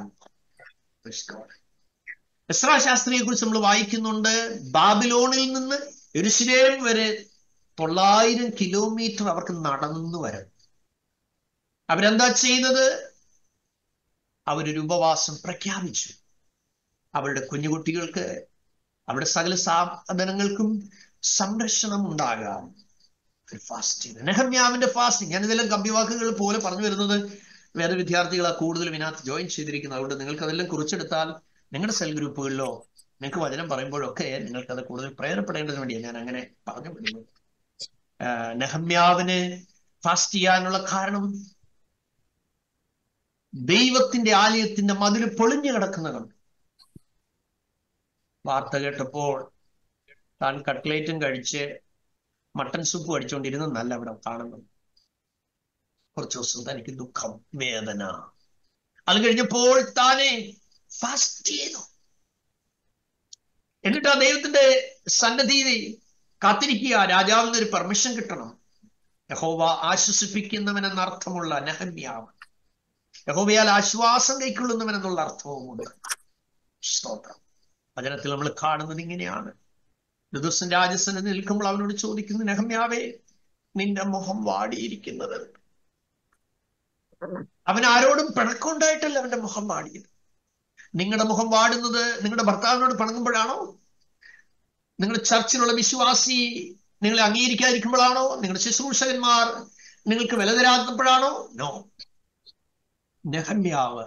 എസ്രാ ശാസ്ത്രിയെ കുറിച്ച് നമ്മൾ വായിക്കുന്നുണ്ട് ബാബിലോണിൽ നിന്ന് എരുശലേം വരെ തൊള്ളായിരം കിലോമീറ്റർ അവർക്ക് നടന്നു വരണം അവരെന്താ ചെയ്തത് അവരൊരു ഉപവാസം പ്രഖ്യാപിച്ചു അവരുടെ കുഞ്ഞുകുട്ടികൾക്ക് അവരുടെ സകല സാധനങ്ങൾക്കും സംരക്ഷണം ഉണ്ടാകാം ഫാസ്റ്റിംഗ് നെഹമ്യാവിന്റെ ഫാസ്റ്റിംഗ് ഞാൻ ഇതെല്ലാം കമ്പിവാക്കുകൾ പോലെ പറഞ്ഞു വരുന്നത് വേറെ വിദ്യാർത്ഥികളാ കൂടുതലും ഇതിനകത്ത് ജോയിൻ ചെയ്തിരിക്കുന്നത് അതുകൊണ്ട് നിങ്ങൾക്ക് അതെല്ലാം കുറിച്ചെടുത്താൽ നിങ്ങളുടെ സെൽ ഗ്രൂപ്പുകളിലോ നിങ്ങൾക്ക് വചനം പറയുമ്പോഴൊക്കെ നിങ്ങൾക്ക് അത് കൂടുതൽ പ്രയോജനപ്പെടേണ്ടതിന് വേണ്ടിയാണ് ഞാൻ അങ്ങനെ പറഞ്ഞു വിടുന്നത് ആഹ് നെഹമ്യാവിന് ഫാസ്റ്റ് ചെയ്യാനുള്ള കാരണം ദൈവത്തിന്റെ ആലയത്തിന്റെ മതില് പൊളിഞ്ഞു കിടക്കുന്ന കണ്ടു വാർത്ത കേട്ടപ്പോൾ താൻ കട്ട്ലേറ്റും കഴിച്ച് മട്ടൻ സൂപ്പ് കഴിച്ചുകൊണ്ടിരുന്നല്ല അവിടെ കാണുന്നത് കുറച്ചു ദിവസം തനിക്ക് ദുഃഖം വേദന അത് കഴിഞ്ഞപ്പോൾ താനെ ഫാസ്റ്റ് ചെയ്തു എന്നിട്ട് ആ ദൈവത്തിന്റെ സന്നദ്ധി കാത്തിരിക്കുക രാജാവിന് ഒരു പെർമിഷൻ കിട്ടണം യഹോവ ആശ്വസിപ്പിക്കുന്നവൻ എന്ന അർത്ഥമുള്ള നെഹമ്യാവ് യഹോവയാൽ ആശ്വാസം കൈക്കൊള്ളുന്നവൻ എന്നുള്ള അർത്ഥവുമുണ്ട് സ്തോത്രം വചനത്തിൽ നമ്മൾ കാണുന്നത് ഇങ്ങനെയാണ് ഒരു ദിവസം രാജസന്നിധി നിൽക്കുമ്പോൾ അവനോട് ചോദിക്കുന്നു നെഹമ്യാവേ നിന്റെ മുഖം വാടിയിരിക്കുന്നത് അവൻ ആരോടും പിണക്കമുണ്ടായിട്ടല്ല അവന്റെ മുഖം വാടിയത് നിങ്ങളുടെ മുഖം വാടുന്നത് നിങ്ങളുടെ ഭർത്താവിനോട് പിണങ്ങുമ്പോഴാണോ നിങ്ങളുടെ ചർച്ചിലുള്ള വിശ്വാസി നിങ്ങളെ അംഗീകരിക്കാതിരിക്കുമ്പോഴാണോ നിങ്ങളുടെ ശുശ്രൂഷകന്മാർ നിങ്ങൾക്ക് വില തരാത്തപ്പോഴാണോ നോ നെഹമ്യാവ്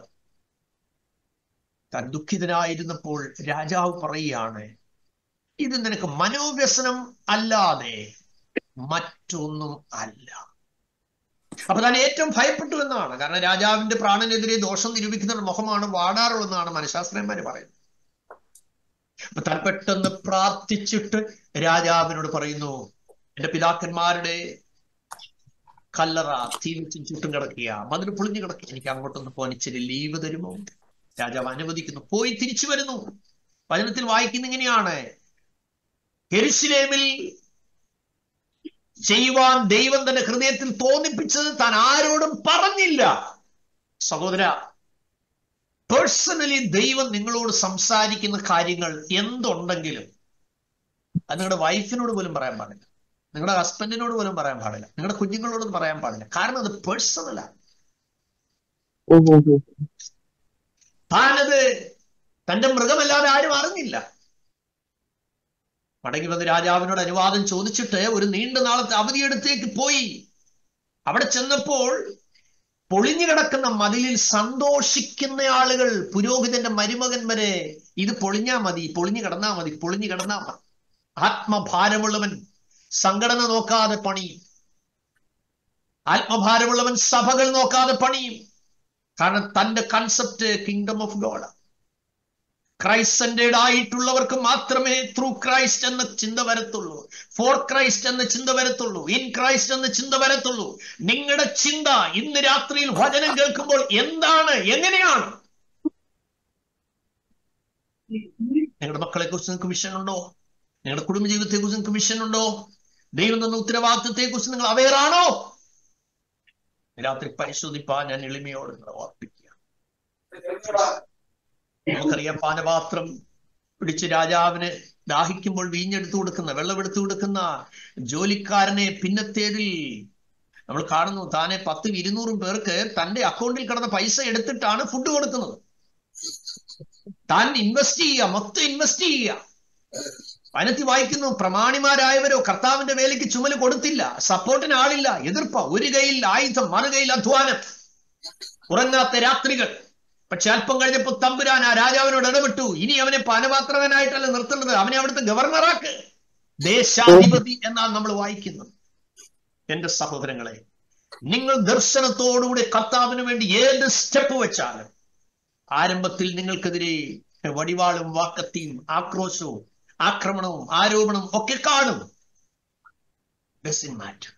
താൻ ദുഃഖിതനായിരുന്നപ്പോൾ രാജാവ് പറയുകയാണ് ഇത് നിനക്ക് മനോവ്യസനം അല്ലാതെ മറ്റൊന്നും അല്ല അപ്പൊ താൻ ഏറ്റവും ഭയപ്പെട്ടു എന്നാണ് കാരണം രാജാവിന്റെ പ്രാണനെതിരെ ദോഷം നിരൂപിക്കുന്ന മുഖമാണ് വാടാറുള്ളതെന്നാണ് മനഃശാസ്ത്രജ്ഞന്മാര് പറയുന്നത് അപ്പൊ താൻ പെട്ടെന്ന് പ്രാർത്ഥിച്ചിട്ട് രാജാവിനോട് പറയുന്നു എന്റെ പിതാക്കന്മാരുടെ കല്ലറ തീ വെച്ചും ചുറ്റും കിടക്കുക മതിൽ പൊളിഞ്ഞു കിടക്കുക എനിക്ക് അങ്ങോട്ടൊന്ന് പോകാൻ ഇച്ചിരി ലീവ് തരുമോ രാജാവ് അനുവദിക്കുന്നു പോയി തിരിച്ചു വരുന്നു വചനത്തിൽ വായിക്കുന്ന ഇങ്ങനെയാണ് ഹെരുശിലേമിൽ ചെയ്യുവാൻ ദൈവം തന്റെ ഹൃദയത്തിൽ തോന്നിപ്പിച്ചത് താൻ ആരോടും പറഞ്ഞില്ല സഹോദര പേഴ്സണലി ദൈവം നിങ്ങളോട് സംസാരിക്കുന്ന കാര്യങ്ങൾ എന്തുണ്ടെങ്കിലും അത് നിങ്ങളുടെ വൈഫിനോട് പോലും പറയാൻ പാടില്ല നിങ്ങളുടെ ഹസ്ബൻഡിനോട് പോലും പറയാൻ പാടില്ല നിങ്ങളുടെ കുഞ്ഞുങ്ങളോടൊന്നും പറയാൻ പാടില്ല കാരണം അത് പേഴ്സണലാണ് താനത് തന്റെ മൃഗമല്ലാതെ ആരും അറിഞ്ഞില്ല മടങ്ങി വന്ന് രാജാവിനോട് അനുവാദം ചോദിച്ചിട്ട് ഒരു നീണ്ട നാളത്തെ അവധിയെടുത്തേക്ക് പോയി അവിടെ ചെന്നപ്പോൾ പൊളിഞ്ഞു കിടക്കുന്ന മതിലിൽ സന്തോഷിക്കുന്ന ആളുകൾ പുരോഹിതന്റെ മരുമകൻ വരെ ഇത് പൊളിഞ്ഞാ മതി പൊളിഞ്ഞു കിടന്നാ മതി പൊളിഞ്ഞു കിടന്നാ മതി ആത്മഭാരമുള്ളവൻ സംഘടന നോക്കാതെ പണിയും ആത്മഭാരമുള്ളവൻ സഭകൾ നോക്കാതെ പണിയും കാരണം തന്റെ concept kingdom of God Christ centered ആയിട്ടുള്ളവർക്ക് മാത്രമേ ത്രൂ ക്രൈസ്റ്റ് എന്ന ചിന്ത വരത്തുള്ളൂ ഫോർ ക്രൈസ്റ്റ് എന്ന ചിന്ത വരത്തുള്ളൂ ഇൻ ക്രൈസ്റ്റ് എന്ന ചിന്ത വരത്തുള്ളൂ നിങ്ങളുടെ ചിന്ത ഇന്ന് രാത്രിയിൽ വചനം കേൾക്കുമ്പോൾ എന്താണ് എങ്ങനെയാണ് നിങ്ങളുടെ മക്കളെ കുറിച്ച് നിങ്ങൾക്ക് വിഷൻ ഉണ്ടോ നിങ്ങളുടെ കുടുംബജീവിതത്തെ കുറിച്ച് നിങ്ങൾക്ക് വിഷൻ ഉണ്ടോ ദൈവം തന്ന ഉത്തരവാദിത്വത്തെ കുറിച്ച് നിങ്ങൾ അവയറാണോ രാത്രി പരിശോധിപ്പാൻ ഞാൻ എളിമയോട് നിങ്ങളെ ഓർപ്പിക്കുക നമുക്കറിയാം പാനപാത്രം പിടിച്ച് രാജാവിന് ദാഹിക്കുമ്പോൾ വീഞ്ഞെടുത്തു കൊടുക്കുന്ന വെള്ളമെടുത്തു കൊടുക്കുന്ന ജോലിക്കാരനെ പിന്നത്തേതിൽ നമ്മൾ കാണുന്നു താനെ പത്തും ഇരുന്നൂറും പേർക്ക് തന്റെ അക്കൗണ്ടിൽ കിടന്ന പൈസ എടുത്തിട്ടാണ് ഫുഡ് കൊടുക്കുന്നത് താൻ ഇൻവെസ്റ്റ് ചെയ്യുക മൊത്തം ഇൻവെസ്റ്റ് ചെയ്യുക വനത്തി വായിക്കുന്നു പ്രമാണിമാരായവരോ കർത്താവിന്റെ വേലയ്ക്ക് ചുമല് കൊടുത്തില്ല സപ്പോർട്ടിന് ആളില്ല എതിർപ്പ ഒരു കൈയിൽ ആയുധം മറുകൈയിൽ അധ്വാനം ഉറങ്ങാത്ത രാത്രികൾ പക്ഷെ അല്പം കഴിഞ്ഞപ്പോ തമ്പുരാൻ ആ രാജാവിനോട് ഇടപെട്ടു ഇനി അവനെ പാനപാത്രകനായിട്ടല്ല നിർത്തേണ്ടത് അവനെ അവിടുത്തെ ഗവർണറാക്ക് ദേശാധിപതി എന്നാണ് നമ്മൾ വായിക്കുന്നത് എന്റെ സഹോദരങ്ങളെ നിങ്ങൾ ദർശനത്തോടുകൂടി കർത്താവിന് വേണ്ടി ഏത് സ്റ്റെപ്പ് വെച്ചാലും ആരംഭത്തിൽ നിങ്ങൾക്കെതിരെ വടിവാളും വാക്കത്തിയും ആക്രോശവും ആക്രമണവും ആരോപണവും ഒക്കെ കാണും മാറ്റർ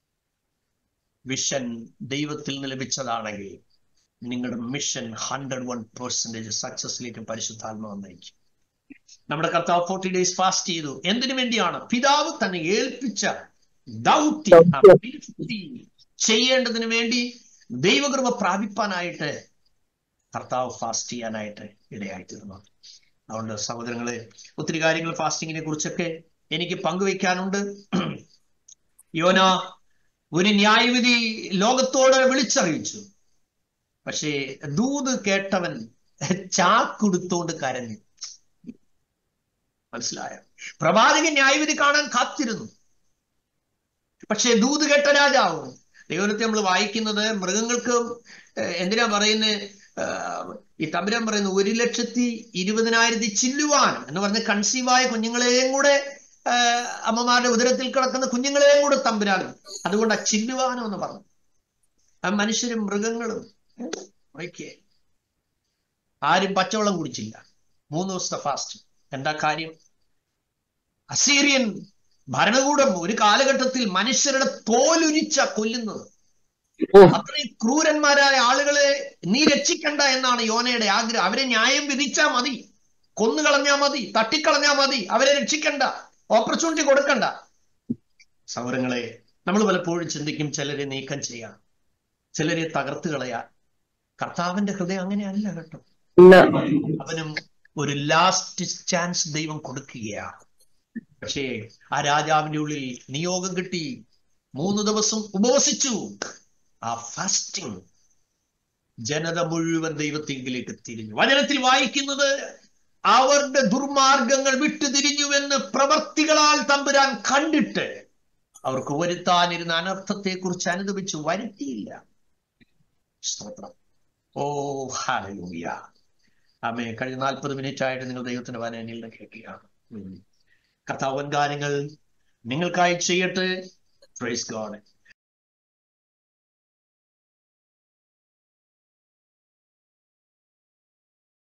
വിഷൻ ദൈവത്തിൽ നിന്ന് ലഭിച്ചതാണെങ്കിൽ നിങ്ങളുടെ മിഷൻ ഹൺഡ്രഡ് വൺ പെർസെന്റേജ് സക്സസിലേക്ക് പരിശുദ്ധാത്മാവ് നയിക്കും നമ്മുടെ കർത്താവ് ഫോർട്ടി ഡേയ്സ് ഫാസ്റ്റ് ചെയ്തു എന്തിനു വേണ്ടിയാണ് പിതാവ് തന്നെ ഏൽപ്പിച്ച ദൗത്യം ചെയ്യേണ്ടതിന് വേണ്ടി ദൈവകൃപ പ്രാപിപ്പാനായിട്ട് കർത്താവ് ഫാസ്റ്റ് ചെയ്യാനായിട്ട് ഇടയായിത്തീർന്നു അതുകൊണ്ട് സഹോദരങ്ങളെ ഒത്തിരി കാര്യങ്ങൾ ഫാസ്റ്റിങ്ങിനെ കുറിച്ചൊക്കെ എനിക്ക് പങ്കുവെക്കാനുണ്ട് യോന ഒരു ന്യായവിധി ലോകത്തോട് വിളിച്ചറിയിച്ചു പക്ഷേ ദൂത് കേട്ടവൻ ചാക്കുടുത്തോണ്ട് കരഞ്ഞു മനസ്സിലായ പ്രവാചകൻ ന്യായവിധി കാണാൻ കാത്തിരുന്നു പക്ഷേ ദൂത് കേട്ട രാജാവ് ദൈവത്തെ നമ്മൾ വായിക്കുന്നത് മൃഗങ്ങൾക്ക് എന്തിനാ പറയുന്നത് ഈ തമ്പുരാൻ പറയുന്നു ഒരു ലക്ഷത്തി ഇരുപതിനായിരത്തി ചില്ലുവാൻ എന്ന് പറഞ്ഞ കൺസീവായ കുഞ്ഞുങ്ങളെയും കൂടെ അമ്മമാരുടെ ഉദരത്തിൽ കിടക്കുന്ന കുഞ്ഞുങ്ങളെയും കൂടെ തമ്പുരാൻ അതുകൊണ്ട് ആ ചില്ലുവാനം എന്ന് പറഞ്ഞു ആ മനുഷ്യരും മൃഗങ്ങളും ഓക്കെ ആരും പച്ചവെള്ളം കുടിച്ചില്ല മൂന്ന് ദിവസത്തെ ഫാസ്റ്റ് എന്താ കാര്യം അസീറിയൻ ഭരണകൂടം ഒരു കാലഘട്ടത്തിൽ മനുഷ്യരുടെ തോലുരിച്ച കൊല്ലുന്നത് അത്രയും ക്രൂരന്മാരായ ആളുകളെ നീ രക്ഷിക്കണ്ട എന്നാണ് യോനയുടെ ആഗ്രഹം അവരെ ന്യായം വിധിച്ചാ മതി കൊന്നുകളഞ്ഞാ മതി തട്ടിക്കളഞ്ഞാ മതി അവരെ രക്ഷിക്കണ്ട ഓപ്പർച്യൂണിറ്റി കൊടുക്കണ്ട സൗരങ്ങളെ നമ്മൾ പലപ്പോഴും ചിന്തിക്കും ചിലരെ നീക്കം ചെയ്യാം ചിലരെ തകർത്ത് കളയാൻ കർത്താവിന്റെ ഹൃദയം അങ്ങനെയല്ല കേട്ടോ ഇല്ല അവനും ഒരു ലാസ്റ്റ് ചാൻസ് ദൈവം കൊടുക്കുകയാണ് പക്ഷേ ആ രാജാവിന്റെ ഉള്ളിൽ നിയോഗം കിട്ടി മൂന്ന് ദിവസം ഉപവസിച്ചു ആ ഫാസ്റ്റിംഗ് ജനത മുഴുവൻ ദൈവത്തിങ്കിലേക്ക് തിരിഞ്ഞു വചനത്തിൽ വായിക്കുന്നത് അവരുടെ ദുർമാർഗങ്ങൾ വിട്ടുതിരിഞ്ഞുവെന്ന് പ്രവർത്തികളാൽ തമ്പുരാൻ കണ്ടിട്ട് അവർക്ക് വരുത്താനിരുന്ന അനർത്ഥത്തെ കുറിച്ച് അനുദപിച്ചു വരുത്തിയില്ല സ്തോത്രം ഓ ഹാലൂയ ആമേ കഴിഞ്ഞ നാൽപ്പത് മിനിറ്റ് ആയിട്ട് നിങ്ങൾ ദൈവത്തിന്റെ വനനിൽ നിന്ന് കേൾക്കുകയാണ് ഉം. കർത്താവൻ കാര്യങ്ങൾ നിങ്ങൾക്കായി ചെയ്യട്ടെ പ്രൈസ് ഗോഡ്